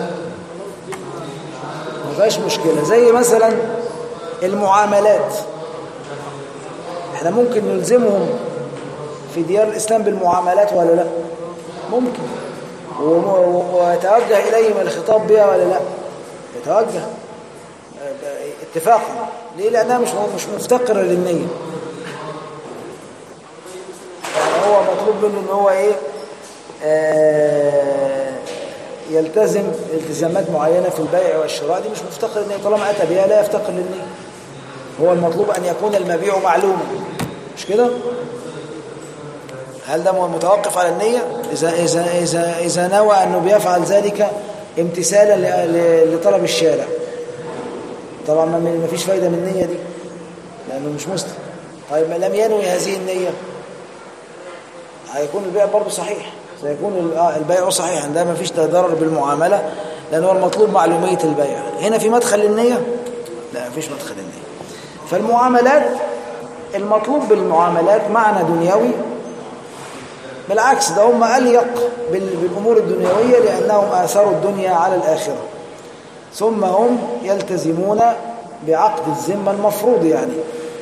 ما فيهاش مشكلة زي مثلا المعاملات احنا ممكن نلزمهم في ديار الإسلام بالمعاملات ولا لا ممكن ويتوجه إليهم الخطاب بها ولا لا يتوجه اتفاقا ليه لأنها مش مش مفتقرة للنية يعني هو مطلوب منه ان هو ايه آه يلتزم التزامات معينة في البيع والشراء دي مش مفتقر للنية طالما أتى بها لا يفتقر للنية هو المطلوب أن يكون المبيع معلوما مش كده هل ده متوقف على النية إذا, إذا, إذا, إذا نوى أنه بيفعل ذلك امتثالا لطلب الشارع طبعا ما فيش فايدة من النية دي لأنه مش مسلم طيب ما لم ينوي هذه النية هيكون البيع برضه صحيح سيكون البيع صحيح ده ما فيش ضرر بالمعاملة لأن هو المطلوب معلومية البيع هنا في مدخل للنية لا ما فيش مدخل للنية فالمعاملات المطلوب بالمعاملات معنى دنيوي بالعكس ده هم أليق بالأمور الدنيوية لأنهم آثروا الدنيا على الآخرة ثم هم يلتزمون بعقد الذمة المفروض يعني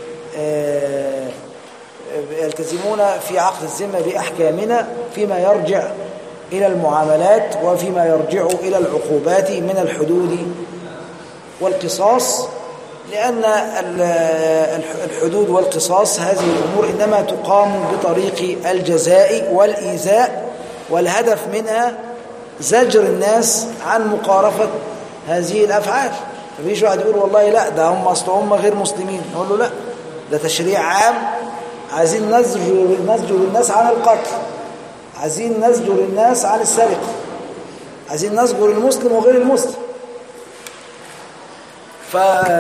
يلتزمون في عقد الذمة بأحكامنا فيما يرجع إلى المعاملات وفيما يرجع إلى العقوبات من الحدود والقصاص لأن الحدود والقصاص هذه الأمور إنما تقام بطريق الجزاء والإيذاء والهدف منها زجر الناس عن مقارفة هذه الأفعال ففيش واحد يقول والله لا ده هم أصل هم غير مسلمين نقول له لا ده تشريع عام عايزين نزجر نزجر الناس عن القتل عايزين نزجر الناس عن السرقة عايزين نزجر المسلم وغير المسلم ف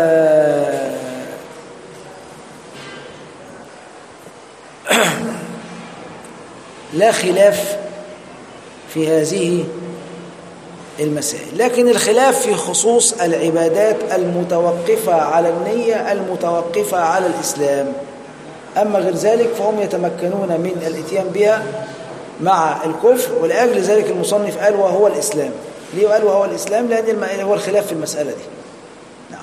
لا خلاف في هذه المسائل لكن الخلاف في خصوص العبادات المتوقفة على النية المتوقفة على الإسلام أما غير ذلك فهم يتمكنون من الاتيان بها مع الكفر ولأجل ذلك المصنف قال وهو الإسلام ليه قال وهو الإسلام لأن هو الخلاف في المسألة دي نعم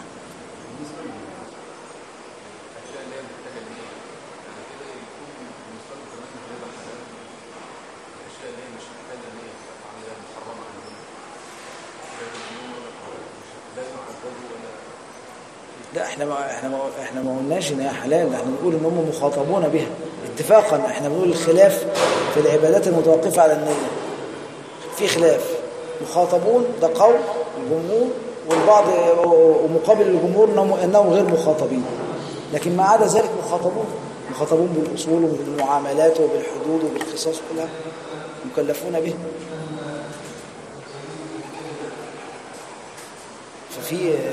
لا احنا ما احنا ما احنا ما قلناش ان هي حلال احنا بنقول ان هم مخاطبون بها اتفاقا احنا بنقول الخلاف في العبادات المتوقفه على النيه في خلاف مخاطبون ده قول الجمهور والبعض ومقابل الجمهور انهم انهم غير مخاطبين لكن ما عدا ذلك مخاطبون مخاطبون بالاصول وبالمعاملات وبالحدود وبالقصاص كلها مكلفون به ففي آه،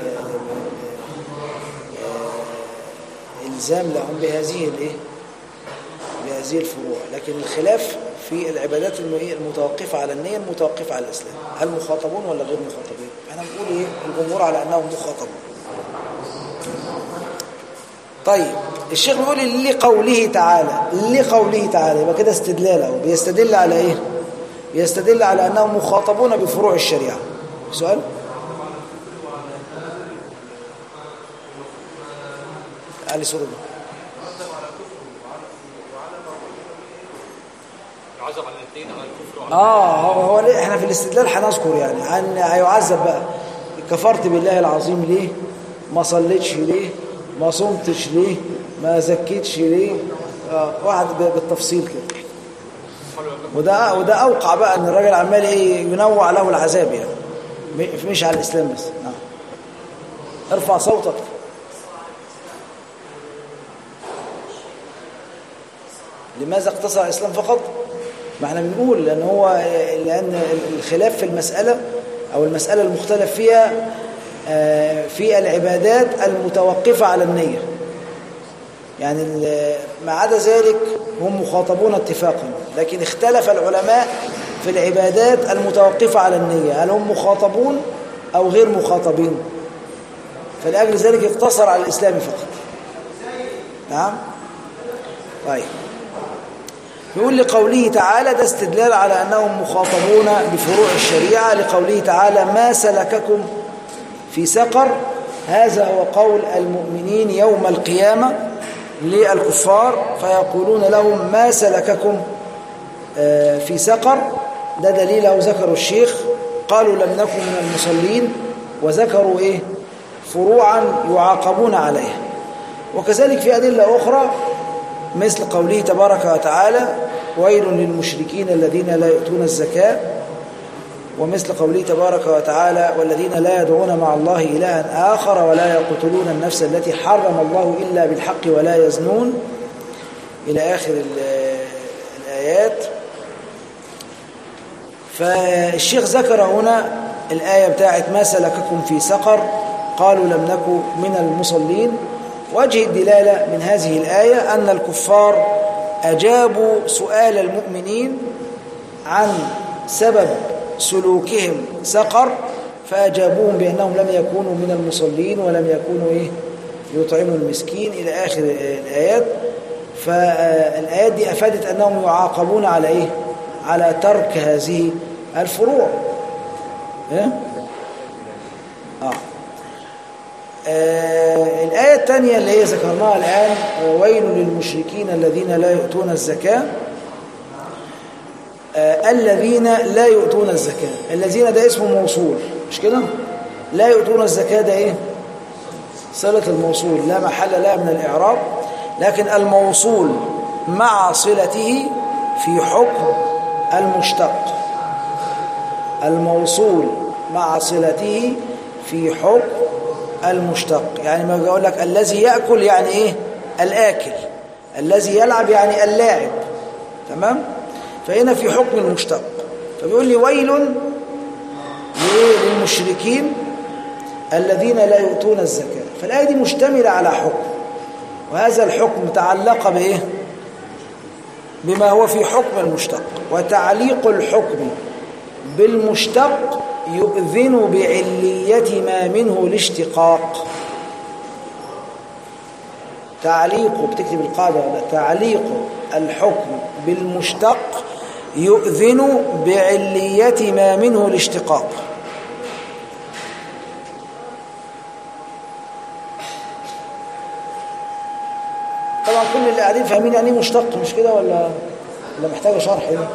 آه، الزام لهم بهذه الايه بهذه الفروع لكن الخلاف في العبادات الم- إيه؟ المتوقفه على النيه المتوقفه على الاسلام هل مخاطبون ولا غير مخاطبين احنا بنقول ايه الجمهور على انهم مخاطبون طيب الشيخ بيقول لقوله تعالى لقوله تعالى يبقى كده استدلال اهو بيستدل على ايه بيستدل على انهم مخاطبون بفروع الشريعه سؤال علي صوت الله. يعذب على الاثنين على الكفر وعلى اه هو, هو ليه احنا في الاستدلال هنذكر يعني عن هيعذب بقى كفرت بالله العظيم ليه ما صليتش ليه ما صمتش ليه ما زكيتش ليه آه واحد ب- بالتفصيل كده وده وده اوقع بقى ان الراجل عمال ايه ينوع له العذاب يعني م- مش على الاسلام بس نعم ارفع صوتك لماذا اقتصر على الاسلام فقط ما احنا بنقول لان هو لان الخلاف في المساله او المساله المختلف فيها آه، في العبادات المتوقفه على النيه يعني ال- ما عدا ذلك هم مخاطبون اتفاقا لكن اختلف العلماء في العبادات المتوقفه على النيه هل هم مخاطبون او غير مخاطبين فلاجل ذلك اقتصر على الاسلام فقط نعم طيب يقول لقوله تعالى ده استدلال على أنهم مخاطبون بفروع الشريعة لقوله تعالى ما سلككم في سقر هذا هو قول المؤمنين يوم القيامة للكفار فيقولون لهم ما سلككم آه، في سقر ده دليله ذكروا الشيخ قالوا لم نكن من المصلين وذكروا إيه فروعا يعاقبون عليها وكذلك في أدلة أخرى مثل قوله تبارك وتعالى ويل للمشركين الذين لا يؤتون الزكاة ومثل قوله تبارك وتعالى والذين لا يدعون مع الله إلها آخر ولا يقتلون النفس التي حرم الله إلا بالحق ولا يزنون إلى آخر ال- الآيات فالشيخ ذكر هنا الآية بتاعت ما سلككم في سقر قالوا لم نكن من المصلين وجه الدلالة من هذه الآية أن الكفار أجابوا سؤال المؤمنين عن سبب سلوكهم سقر فأجابوهم بأنهم لم يكونوا من المصلين ولم يكونوا إيه يطعموا المسكين إلى آخر الآيات فالآيات دي أفادت أنهم يعاقبون على إيه على ترك هذه الفروع إيه؟ آه. آه الآية الثانية اللي هي ذكرناها الآن ويل للمشركين الذين لا يؤتون الزكاة آه الذين لا يؤتون الزكاة الذين ده اسمه موصول مش كده لا يؤتون الزكاة ده ايه صلة الموصول لا محل لها من الإعراب لكن الموصول مع صلته في حكم المشتق الموصول مع صلته في حكم المشتق يعني ما يقول لك الذي يأكل يعني ايه الآكل الذي يلعب يعني اللاعب تمام فهنا في حكم المشتق فبيقول لي ويل لإيه؟ للمشركين الذين لا يؤتون الزكاة فالآية دي مشتملة على حكم وهذا الحكم تعلق بإيه بما هو في حكم المشتق وتعليق الحكم بالمشتق يؤذن بعلية ما منه الاشتقاق تعليق بتكتب القاعدة ولا تعليق الحكم بالمشتق يؤذن بعلية ما منه الاشتقاق طبعا كل اللي قاعدين فاهمين يعني ايه مشتق مش كده ولا ولا محتاجه شرح هنا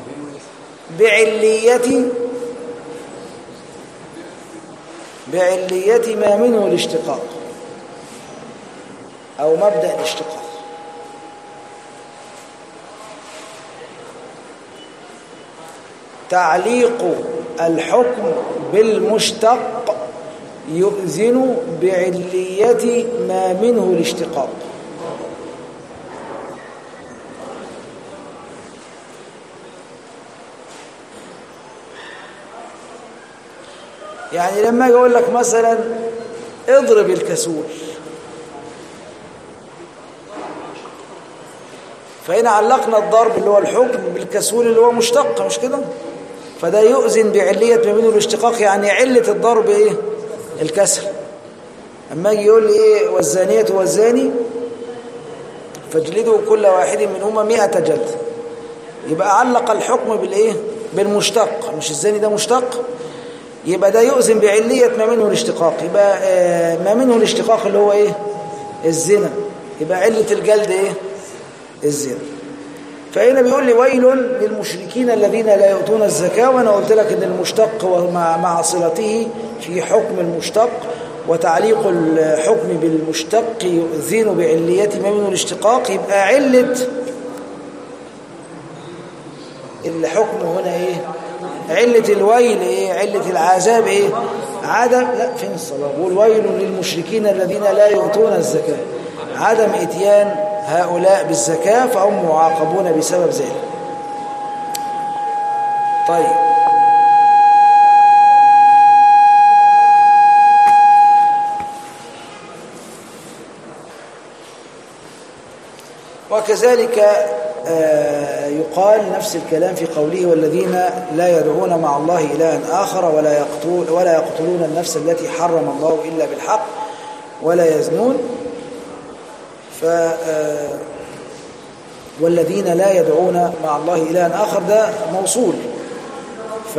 بعلية بعلية ما منه الاشتقاق أو مبدأ الاشتقاق تعليق الحكم بالمشتق يؤذن بعلية ما منه الاشتقاق يعني لما أجي اقول لك مثلا اضرب الكسول فهنا علقنا الضرب اللي هو الحكم بالكسول اللي هو مشتق مش كده فده يؤذن بعلية ما بينه الاشتقاق يعني علة الضرب ايه الكسر اما يجي يقول لي ايه والزانية والزاني فاجلدوا كل واحد منهما مئة جلد يبقى علق الحكم بالايه بالمشتق مش الزاني ده مشتق يبقى ده يؤذن بعلية ما منه الاشتقاق يبقى آه ما منه الاشتقاق اللي هو ايه الزنا يبقى علة الجلد ايه الزنا فهنا بيقول لي ويل للمشركين الذين لا يؤتون الزكاة وأنا قلت لك أن المشتق ومع مع صلته في حكم المشتق وتعليق الحكم بالمشتق يؤذن بعلية ما منه الاشتقاق يبقى علة الحكم هنا ايه علة الويل ايه علة العذاب ايه عدم لا فين الصلاة بقول ويل للمشركين الذين لا يؤتون الزكاة عدم اتيان هؤلاء بالزكاة فهم معاقبون بسبب ذلك طيب وكذلك يقال نفس الكلام في قوله والذين لا يدعون مع الله إلها آخر ولا يقتل ولا يقتلون النفس التي حرم الله إلا بالحق ولا يزنون ف والذين لا يدعون مع الله إلها آخر ده موصول ف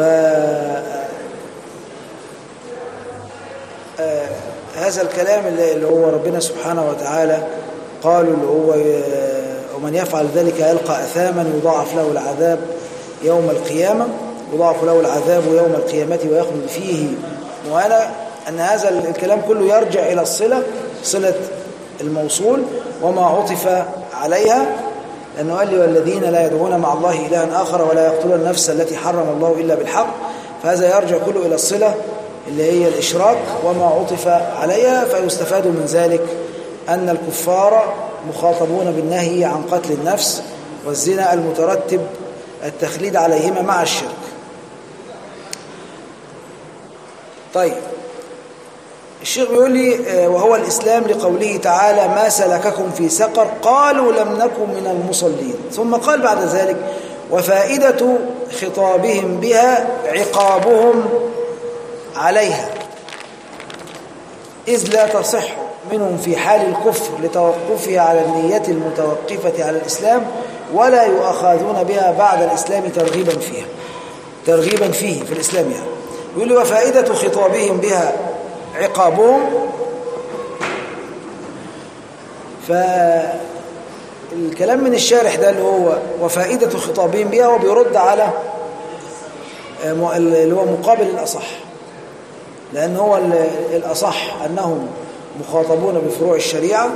هذا الكلام اللي هو ربنا سبحانه وتعالى قالوا اللي هو ومن يفعل ذلك يلقى أثاما يضاعف له العذاب يوم القيامة يضاعف له العذاب يوم القيامة ويخلد فيه وأنا أن هذا الكلام كله يرجع إلى الصلة صلة الموصول وما عطف عليها لأنه قال لي والذين لا يدعون مع الله إلها آخر ولا يقتلون النفس التي حرم الله إلا بالحق فهذا يرجع كله إلى الصلة اللي هي الإشراك وما عطف عليها فيستفاد من ذلك أن الكفار مخاطبون بالنهي عن قتل النفس والزنا المترتب التخليد عليهما مع الشرك طيب الشيخ بيقول لي وهو الإسلام لقوله تعالى ما سلككم في سقر قالوا لم نكن من المصلين ثم قال بعد ذلك وفائدة خطابهم بها عقابهم عليها إذ لا تصح منهم في حال الكفر لتوقفها على النية المتوقفة على الإسلام ولا يؤخذون بها بعد الإسلام ترغيبا فيها ترغيبا فيه في الإسلام يعني يقول لي وفائدة خطابهم بها عقابهم فالكلام من الشارح ده اللي هو وفائدة خطابهم بها وبيرد على اللي هو مقابل الأصح لأن هو الأصح أنهم مخاطبون بفروع الشريعة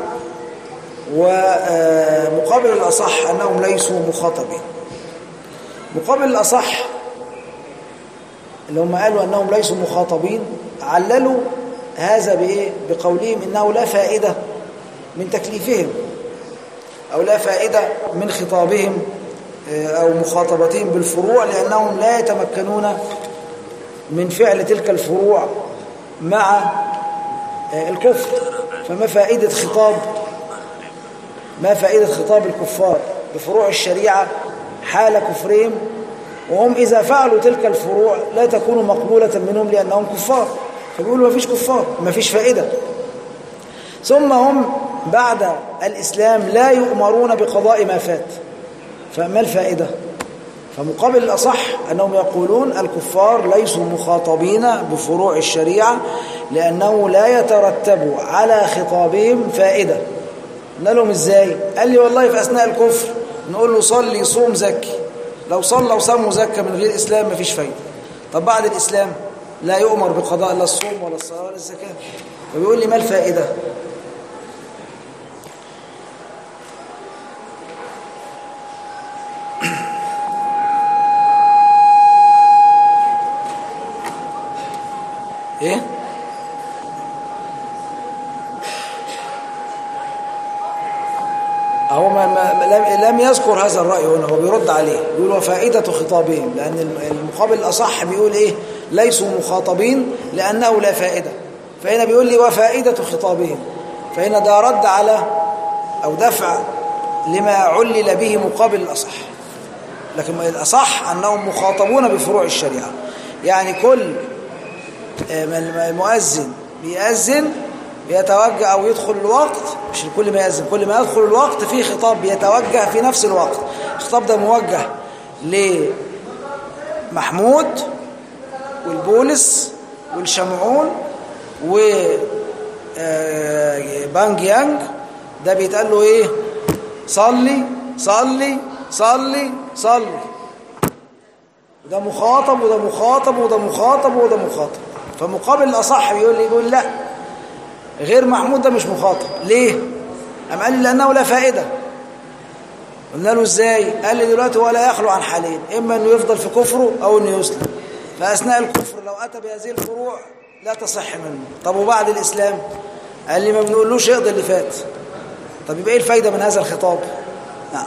ومقابل الأصح أنهم ليسوا مخاطبين مقابل الأصح اللي هم قالوا أنهم ليسوا مخاطبين عللوا هذا بإيه؟ بقولهم إنه لا فائدة من تكليفهم أو لا فائدة من خطابهم أو مخاطبتهم بالفروع لأنهم لا يتمكنون من فعل تلك الفروع مع الكفر فما فائدة خطاب ما فائدة خطاب الكفار بفروع الشريعة حال كفرهم وهم إذا فعلوا تلك الفروع لا تكون مقبولة منهم لأنهم كفار فبيقولوا ما فيش كفار ما فيش فائدة ثم هم بعد الإسلام لا يؤمرون بقضاء ما فات فما الفائدة فمقابل الأصح أنهم يقولون الكفار ليسوا مخاطبين بفروع الشريعة لأنه لا يترتب على خطابهم فائدة قلنا لهم إزاي قال لي والله في أثناء الكفر نقول له صلي صوم زكي لو صلى وصام وزكى من غير إسلام مفيش فايدة طب بعد الإسلام لا يؤمر بقضاء لا الصوم ولا الصلاة ولا الزكاة فبيقول لي ما الفائدة لم يذكر هذا الرأي هنا هو بيرد عليه بيقول وفائدة خطابهم لأن المقابل الأصح بيقول إيه ليسوا مخاطبين لأنه لا فائدة فهنا بيقول لي وفائدة خطابهم فهنا ده رد على أو دفع لما علل به مقابل الأصح لكن الأصح أنهم مخاطبون بفروع الشريعة يعني كل المؤذن بيأذن بيتوجه أو يدخل الوقت مش كل ما يأذن كل ما يدخل الوقت في خطاب بيتوجه في نفس الوقت الخطاب ده موجه لمحمود والبولس والشمعون و بانج يانج ده بيتقال له ايه صلي صلي صلي صلي ده مخاطب وده مخاطب وده مخاطب وده مخاطب فمقابل الأصح بيقول لي يقول لا غير محمود ده مش مخاطب ليه أم قال لي لأنه لا فائدة قلنا له ازاي قال لي دلوقتي هو لا يخلو عن حالين إما أنه يفضل في كفره أو أنه يسلم فأثناء الكفر لو أتى بهذه الفروع لا تصح منه طب وبعد الإسلام قال لي ما بنقولوش اقضي اللي فات طب يبقى ايه الفايدة من هذا الخطاب نعم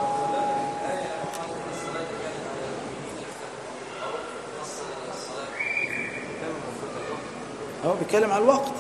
هو بيتكلم على الوقت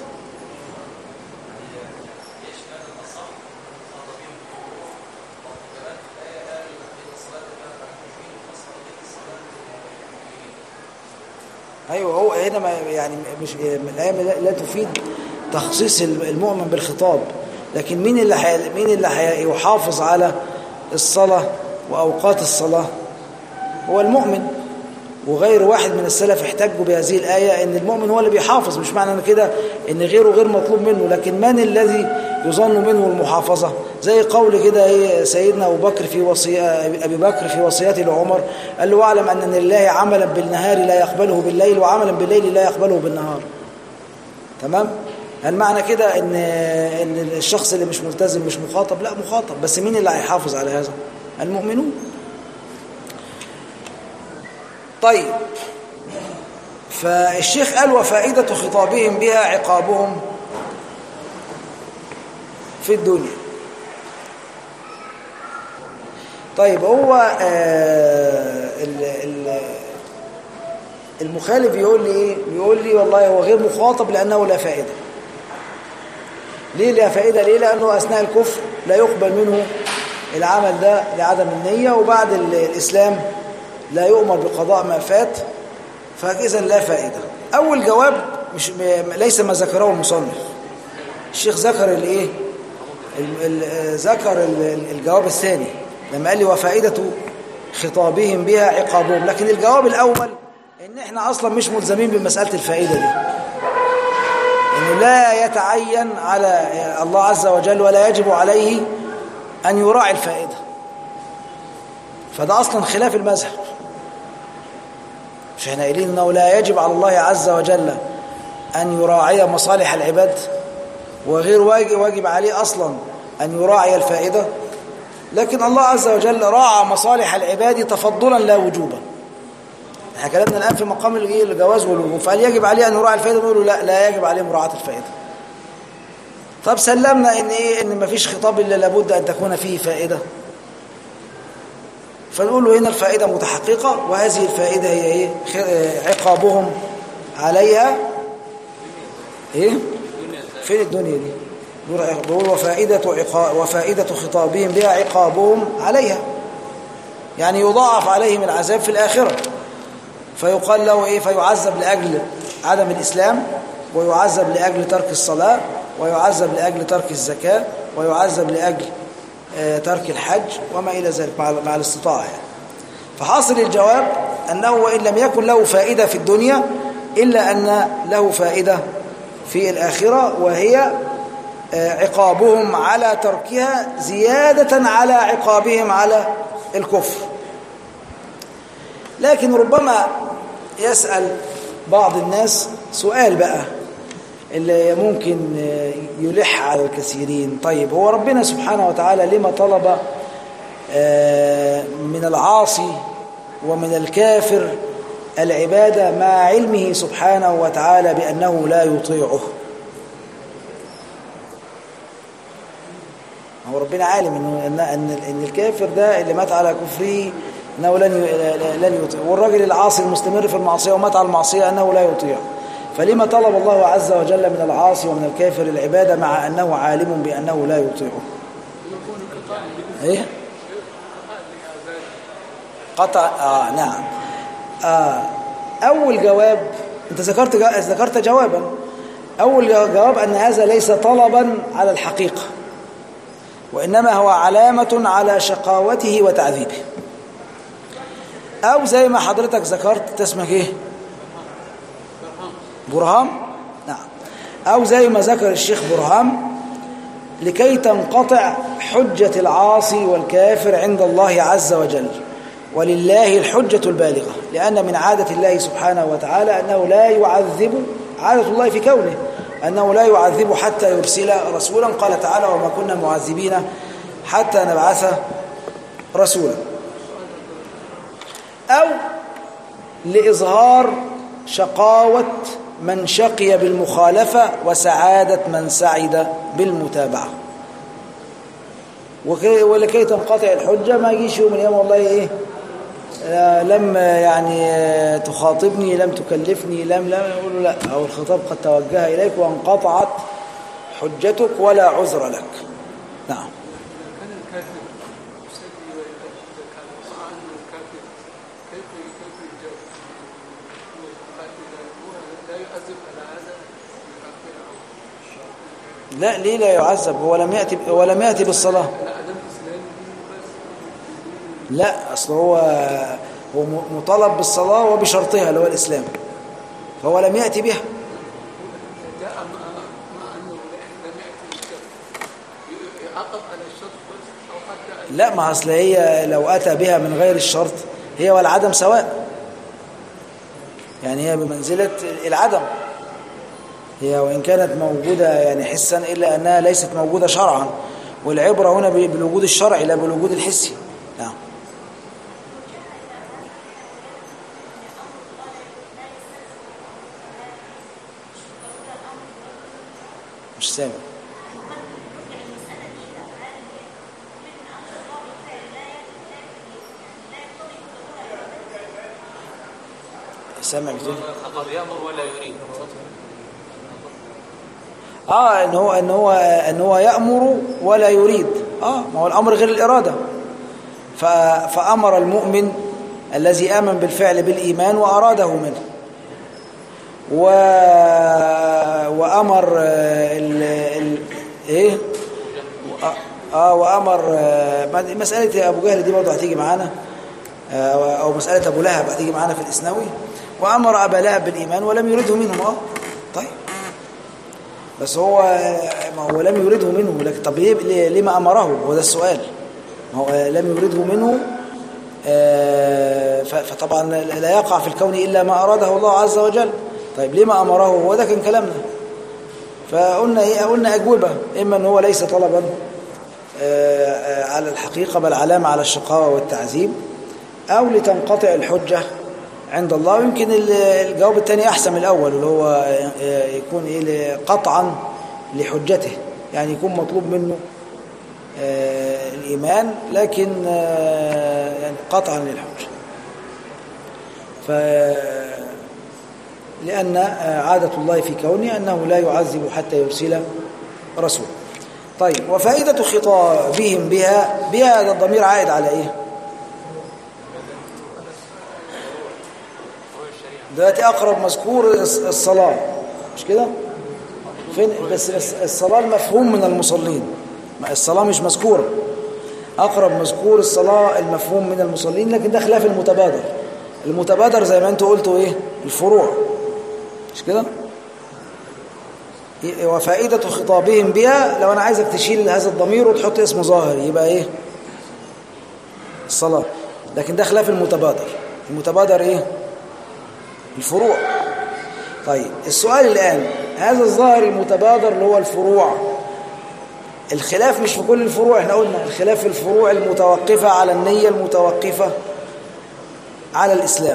ايوه هو هنا ما يعني مش الايه لا, لا تفيد تخصيص المؤمن بالخطاب لكن مين اللي حي... مين اللي هيحافظ على الصلاه واوقات الصلاه هو المؤمن وغير واحد من السلف احتجوا بهذه الآية ان المؤمن هو اللي بيحافظ مش معنى كده ان غيره غير مطلوب منه لكن من الذي يظن منه المحافظة زي قول كده ايه سيدنا أبو بكر في وصية أبي بكر في وصيته لعمر قال له واعلم أن لله عملا بالنهار لا يقبله بالليل وعملا بالليل لا يقبله بالنهار تمام هل معنى كده ان ان الشخص اللي مش ملتزم مش مخاطب لا مخاطب بس مين اللي هيحافظ على هذا المؤمنون طيب فالشيخ قال وفائدة خطابهم بها عقابهم في الدنيا طيب هو آه المخالف يقول لي ايه يقول لي والله هو غير مخاطب لأنه لا فائدة ليه لا فائدة ليه لأنه أثناء الكفر لا يقبل منه العمل ده لعدم النية وبعد الإسلام لا يؤمر بقضاء ما فات فإذا لا فائدة أول جواب مش ليس ما ذكره المصنف الشيخ ذكر الايه ذكر الجواب الثاني لما قال لي وفائدة خطابهم بها عقابهم لكن الجواب الأول ان احنا اصلا مش ملزمين بمسألة الفائدة دي انه لا يتعين على الله عز وجل ولا يجب عليه ان يراعي الفائدة فده اصلا خلاف المذهب مش احنا قايلين انه لا يجب على الله عز وجل ان يراعي مصالح العباد وغير واجب واجب عليه اصلا ان يراعي الفائده لكن الله عز وجل راعى مصالح العباد تفضلا لا وجوبا احنا كلامنا الان في مقام الجواز والوجوب فهل يجب عليه ان يراعي الفائده نقول لا لا يجب عليه مراعاه الفائده طب سلمنا ان ايه ان مفيش خطاب الا لابد ان تكون فيه فائده فنقول له هنا الفائدة متحققة وهذه الفائدة هي ايه عقابهم عليها ايه فين الدنيا دي بيقول وفائدة عقاب وفائدة خطابهم بها عقابهم عليها يعني يضاعف عليهم العذاب في الآخرة فيقال له ايه فيعذب لأجل عدم الإسلام ويعذب لأجل ترك الصلاة ويعذب لأجل ترك الزكاة ويعذب لأجل ترك الحج وما إلى ذلك مع, مع الاستطاعة يعني. فحاصل الجواب أنه وإن لم يكن له فائدة في الدنيا إلا أن له فائدة في الآخرة وهي عقابهم على تركها زيادة على عقابهم على الكفر لكن ربما يسأل بعض الناس سؤال بقى اللي ممكن يلح على الكثيرين طيب هو ربنا سبحانه وتعالى لما طلب من العاصي ومن الكافر العبادة مع علمه سبحانه وتعالى بأنه لا يطيعه هو ربنا عالم انه ان ان, إن الكافر ده اللي مات على كفره انه لن ي- لن يطيع والراجل العاصي المستمر في المعصيه ومات على المعصيه انه لا يطيع فلما طلب الله عز وجل من العاصي ومن الكافر العباده مع انه عالم بانه لا يطيعه ايه قطع اه نعم آه اول جواب انت ذكرت جا- ذكرت جوابا اول جواب ان هذا ليس طلبا على الحقيقه وانما هو علامه على شقاوته وتعذيبه او زي ما حضرتك ذكرت أنت اسمك ايه برهام نعم او زي ما ذكر الشيخ برهام لكي تنقطع حجة العاصي والكافر عند الله عز وجل ولله الحجة البالغة لأن من عادة الله سبحانه وتعالى أنه لا يعذب عادة الله في كونه أنه لا يعذب حتى يرسل رسولا قال تعالى وما كنا معذبين حتى نبعث رسولا أو لإظهار شقاوة من شقي بالمخالفة وسعادة من سعد بالمتابعة وكي ولكي تنقطع الحجة ما يجيش يوم من الأيام والله إيه آه، لم يعني آه، تخاطبني لم تكلفني لم لم يقول له لا أو الخطاب قد توجه إليك وانقطعت حجتك ولا عذر لك نعم كان الكافر يصلي ويؤدي الزكاة ومع أنه كافر كيف كيف يجاوب؟ هو هو لا يعذب على هذا الكافر أو لا ليه لا يعذب هو لم يأتي ولم يأتي بالصلاة على عدم إسلامه بس لا اصل هو هو م- مطالب بالصلاة وبشرطها اللي هو الإسلام فهو لم يأتي بها جاء مع مع أنه لم يأتي بالشرط يعاقب على الشرط بس أو حتى لا ما أصل هي لو أتى بها من غير الشرط هي والعدم سواء يعني هي بمنزلة العدم هي وإن كانت موجودة يعني حسا إلا أنها ليست موجودة شرعا والعبرة هنا ب- بالوجود الشرعي لا بالوجود الحسي نعم مش سامع سامع بتقول قد يأمر ولا يريد اه ان هو ان هو ان هو يأمر ولا يريد اه ما هو الامر غير الاراده ف- فامر المؤمن الذي امن بالفعل بالايمان واراده منه و وامر آه، ال... ال... ايه وأ- اه وامر آه، بعد- مساله ابو جهل دي برضه هتيجي معانا آه، او مساله ابو لهب هتيجي معانا في الاسنوي وامر ابا لهب بالايمان ولم يرده منهم اه طيب بس هو ما هو لم يرده منه لكن طب ليه ليه- ليه ما امره هو ده السؤال ما هو لم يرده منه آه، ف- فطبعا لا يقع في الكون الا ما اراده الله عز وجل طيب ليه ما امره هو ده كان كلامنا فقلنا ايه قلنا اجوبه اما ان هو ليس طلبا آه، آه، على الحقيقه بل علامه على الشقاوه والتعذيب او لتنقطع الحجه عند الله ويمكن ال- الجواب الثاني احسن من الاول اللي هو آه، يكون ايه قطعا لحجته يعني يكون مطلوب منه آه، الايمان لكن آه، يعني قطعا للحجه ف لأن آه، عادة الله في كونه أنه لا يعذب حتى يرسل رسول طيب وفائدة خطابهم بها بها هذا الضمير عائد على إيه دلوقتي أقرب مذكور الص- الصلاة مش كده فين بس بس الصلاة المفهوم من المصلين ما الصلاة مش مذكورة أقرب مذكور الصلاة المفهوم من المصلين لكن ده خلاف المتبادر المتبادر زي ما انتوا قلتوا ايه الفروع مش كده ي- وفائدة خطابهم بها لو أنا عايزك تشيل هذا الضمير وتحط اسم ظاهر يبقى إيه الصلاة لكن ده خلاف المتبادر المتبادر إيه الفروع طيب السؤال الآن هذا الظاهر المتبادر اللي هو الفروع الخلاف مش في كل الفروع احنا قلنا الخلاف في الفروع المتوقفة على النية المتوقفة على الإسلام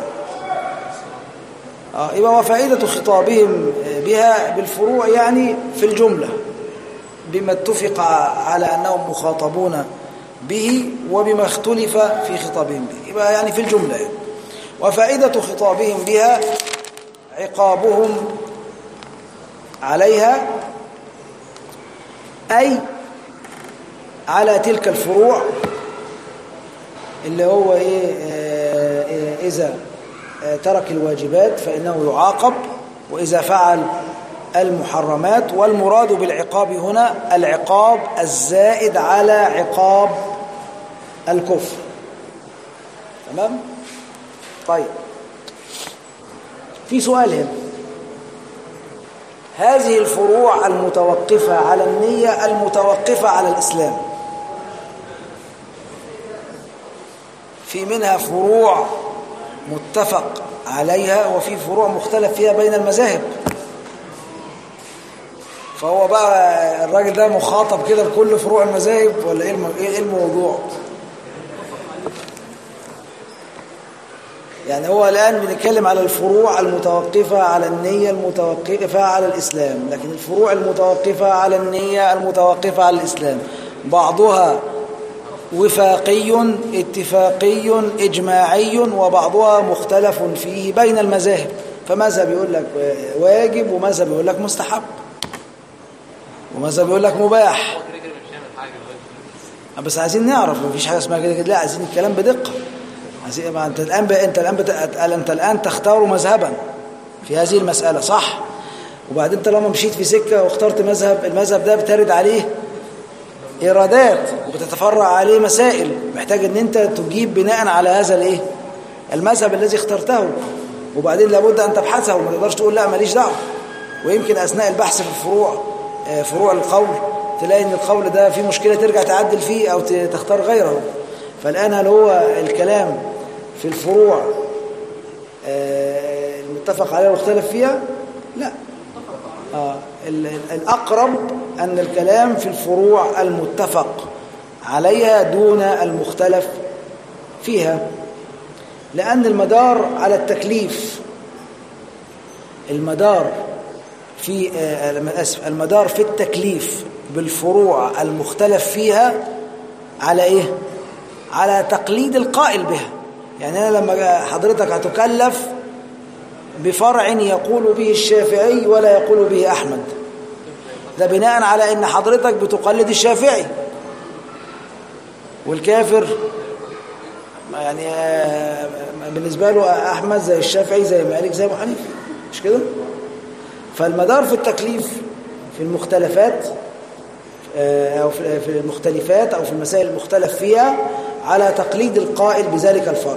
آه، يبقى وفائدة خطابهم بها بالفروع يعني في الجملة بما اتفق على أنهم مخاطبون به وبما اختلف في خطابهم به يبقى يعني في الجملة يعني. وفائدة خطابهم بها عقابهم عليها أي على تلك الفروع اللي هو إيه آه، آه، إذا آه، ترك الواجبات فإنه يعاقب وإذا فعل المحرمات والمراد بالعقاب هنا العقاب الزائد على عقاب الكفر تمام طيب في سؤال هنا هذه الفروع المتوقفة على النية المتوقفة على الإسلام في منها فروع متفق عليها وفي فروع مختلف فيها بين المذاهب فهو بقى الراجل ده مخاطب كده بكل فروع المذاهب ولا ايه الم- ايه الموضوع يعني هو الآن بنتكلم على الفروع المتوقفة على النية المتوقفة على الإسلام لكن الفروع المتوقفة على النية المتوقفة على الإسلام بعضها وفاقي اتفاقي إجماعي وبعضها مختلف فيه بين المذاهب فمذهب يقول لك واجب ومذهب يقول لك مستحب ومذهب يقول لك مباح هو كده كده مش هيعمل حاجه دلوقتي بس عايزين نعرف مفيش حاجه اسمها كده كده لا عايزين الكلام بدقه عايزين ما انت الان ب... انت الان بت... انت الان تختار مذهبا في هذه المساله صح وبعدين طالما مشيت في سكه واخترت مذهب المذهب ده بترد عليه ايرادات وبتتفرع عليه مسائل محتاج ان انت تجيب بناء على هذا الايه المذهب الذي اخترته وبعدين لابد ان تبحثه وما تقدرش تقول لا ماليش دعوه ويمكن اثناء البحث في الفروع آه، فروع القول تلاقي ان القول ده فيه مشكله ترجع تعدل فيه او ت- تختار غيره فالان هل هو الكلام في الفروع آه، المتفق عليها واختلف فيها لا آه ال- ال- الأقرب أن الكلام في الفروع المتفق عليها دون المختلف فيها لأن المدار على التكليف المدار في آه، أنا آسف المدار في التكليف بالفروع المختلف فيها على إيه؟ على تقليد القائل بها يعني أنا لما حضرتك هتكلف بفرع يقول به الشافعي ولا يقول به أحمد ده بناء على أن حضرتك بتقلد الشافعي والكافر يعني آه، بالنسبة له أحمد زي الشافعي زي مالك زي أبو حنيفة مش كده؟ فالمدار في التكليف في المختلفات آه، أو في في المختلفات أو في المسائل المختلف فيها على تقليد القائل بذلك الفرع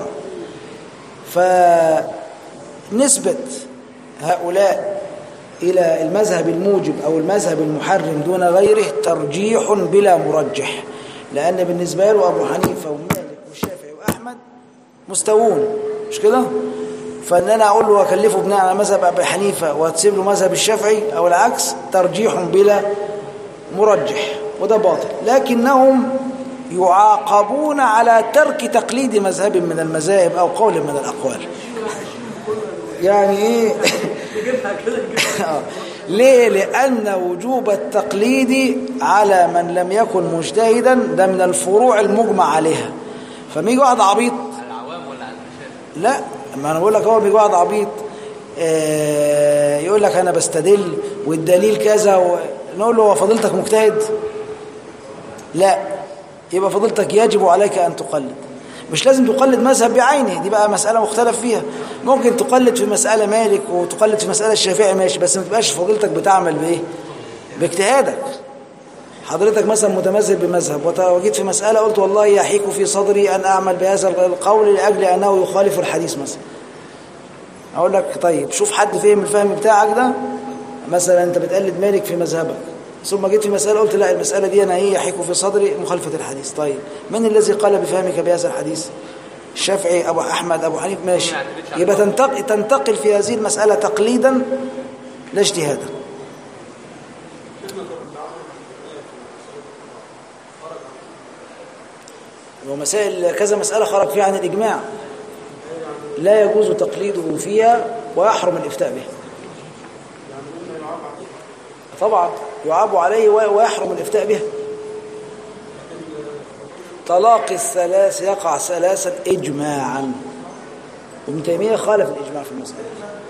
فنسبة هؤلاء إلى المذهب الموجب أو المذهب المحرم دون غيره ترجيح بلا مرجح لأن بالنسبة له أبو حنيفة ومالك والشافعي وأحمد مستوون مش كده؟ فان انا اقول له اكلفه بناء على مذهب ابي حنيفه وتسيب له مذهب الشافعي او العكس ترجيح بلا مرجح وده باطل لكنهم يعاقبون على ترك تقليد مذهب من المذاهب او قول من الاقوال يعني ايه آه. ليه لان وجوب التقليد على من لم يكن مجتهدا ده من الفروع المجمع عليها فما يجي واحد عبيط على العوام ولا على المشايخ لا ما انا بقول لك هو بيجي واحد عبيط آه، يقول لك انا بستدل والدليل كذا و... نقول له هو فضيلتك مجتهد لا يبقى فضيلتك يجب عليك ان تقلد مش لازم تقلد مذهب بعينه دي بقى مسألة مختلف فيها ممكن تقلد في مسألة مالك وتقلد في مسألة الشافعي ماشي بس ما تبقاش فضيلتك بتعمل بايه باجتهادك حضرتك مثلا متمذهب بمذهب وت- وجيت في مسألة قلت والله يحيك في صدري أن أعمل بهذا القول لأجل أنه يخالف الحديث مثلا أقول لك طيب شوف حد فهم الفهم بتاعك ده مثلا أنت بتقلد مالك في مذهبك ثم جيت في مسألة قلت لا المسألة دي أنا هي يحيك في صدري مخالفة الحديث طيب من الذي قال بفهمك بهذا الحديث الشافعي أبو أحمد أبو حنيف ماشي يبقى تنتقل, تنتقل في هذه المسألة تقليدا لا اجتهادا ومسائل كذا مسألة خرج فيها عن الإجماع لا يجوز تقليده فيها ويحرم الإفتاء بها طبعا يعاب عليه و- ويحرم الإفتاء بها طلاق الثلاث يقع ثلاثا إجماعا ابن تيمية خالف الإجماع في المسألة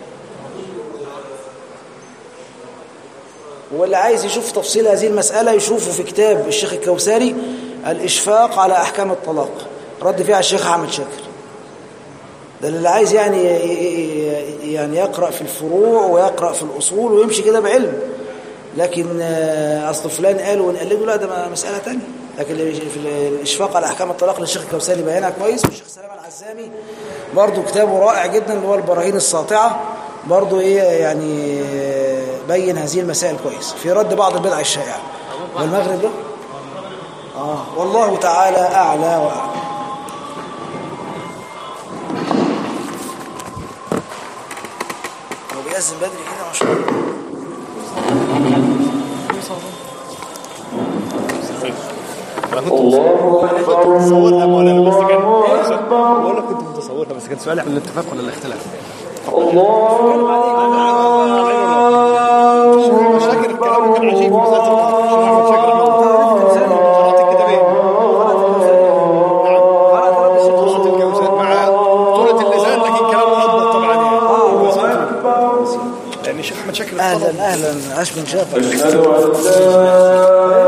واللي عايز يشوف تفصيل هذه المسألة يشوفه في كتاب الشيخ الكوثري الإشفاق على أحكام الطلاق رد فيه على الشيخ أحمد شاكر ده اللي عايز يعني يعني يقرأ في الفروع ويقرأ في الأصول ويمشي كده بعلم لكن آه، أصل فلان قال ونقلده لا ده مسألة تانية لكن اللي في الإشفاق على أحكام الطلاق للشيخ الكوثري بيانها كويس والشيخ سلام العزامي برضو كتابه رائع جدا اللي هو البراهين الساطعة برضو إيه يعني آه، بين هذه المسائل كويس في رد بعض البدع الشائعة والمغرب ده آه والله تعالى أعلى وأعلى هو بيأذن بدري كده ما شاء الله كنت متصورها مولانا بس كان بقول لك كنت متصورها بس كان سؤالي عن الاتفاق ولا الاختلاف شاكر الكلام كان عجيب مسألة الطلاق. شاكر قراءة الكتابين. قراءة الكوثر مع طولة اللسان لكن كلامه أضبط طبعا يعني لأن الشيخ أحمد شاكر الطلاق أهلا أهلا عاش من شافك أشهد أن لا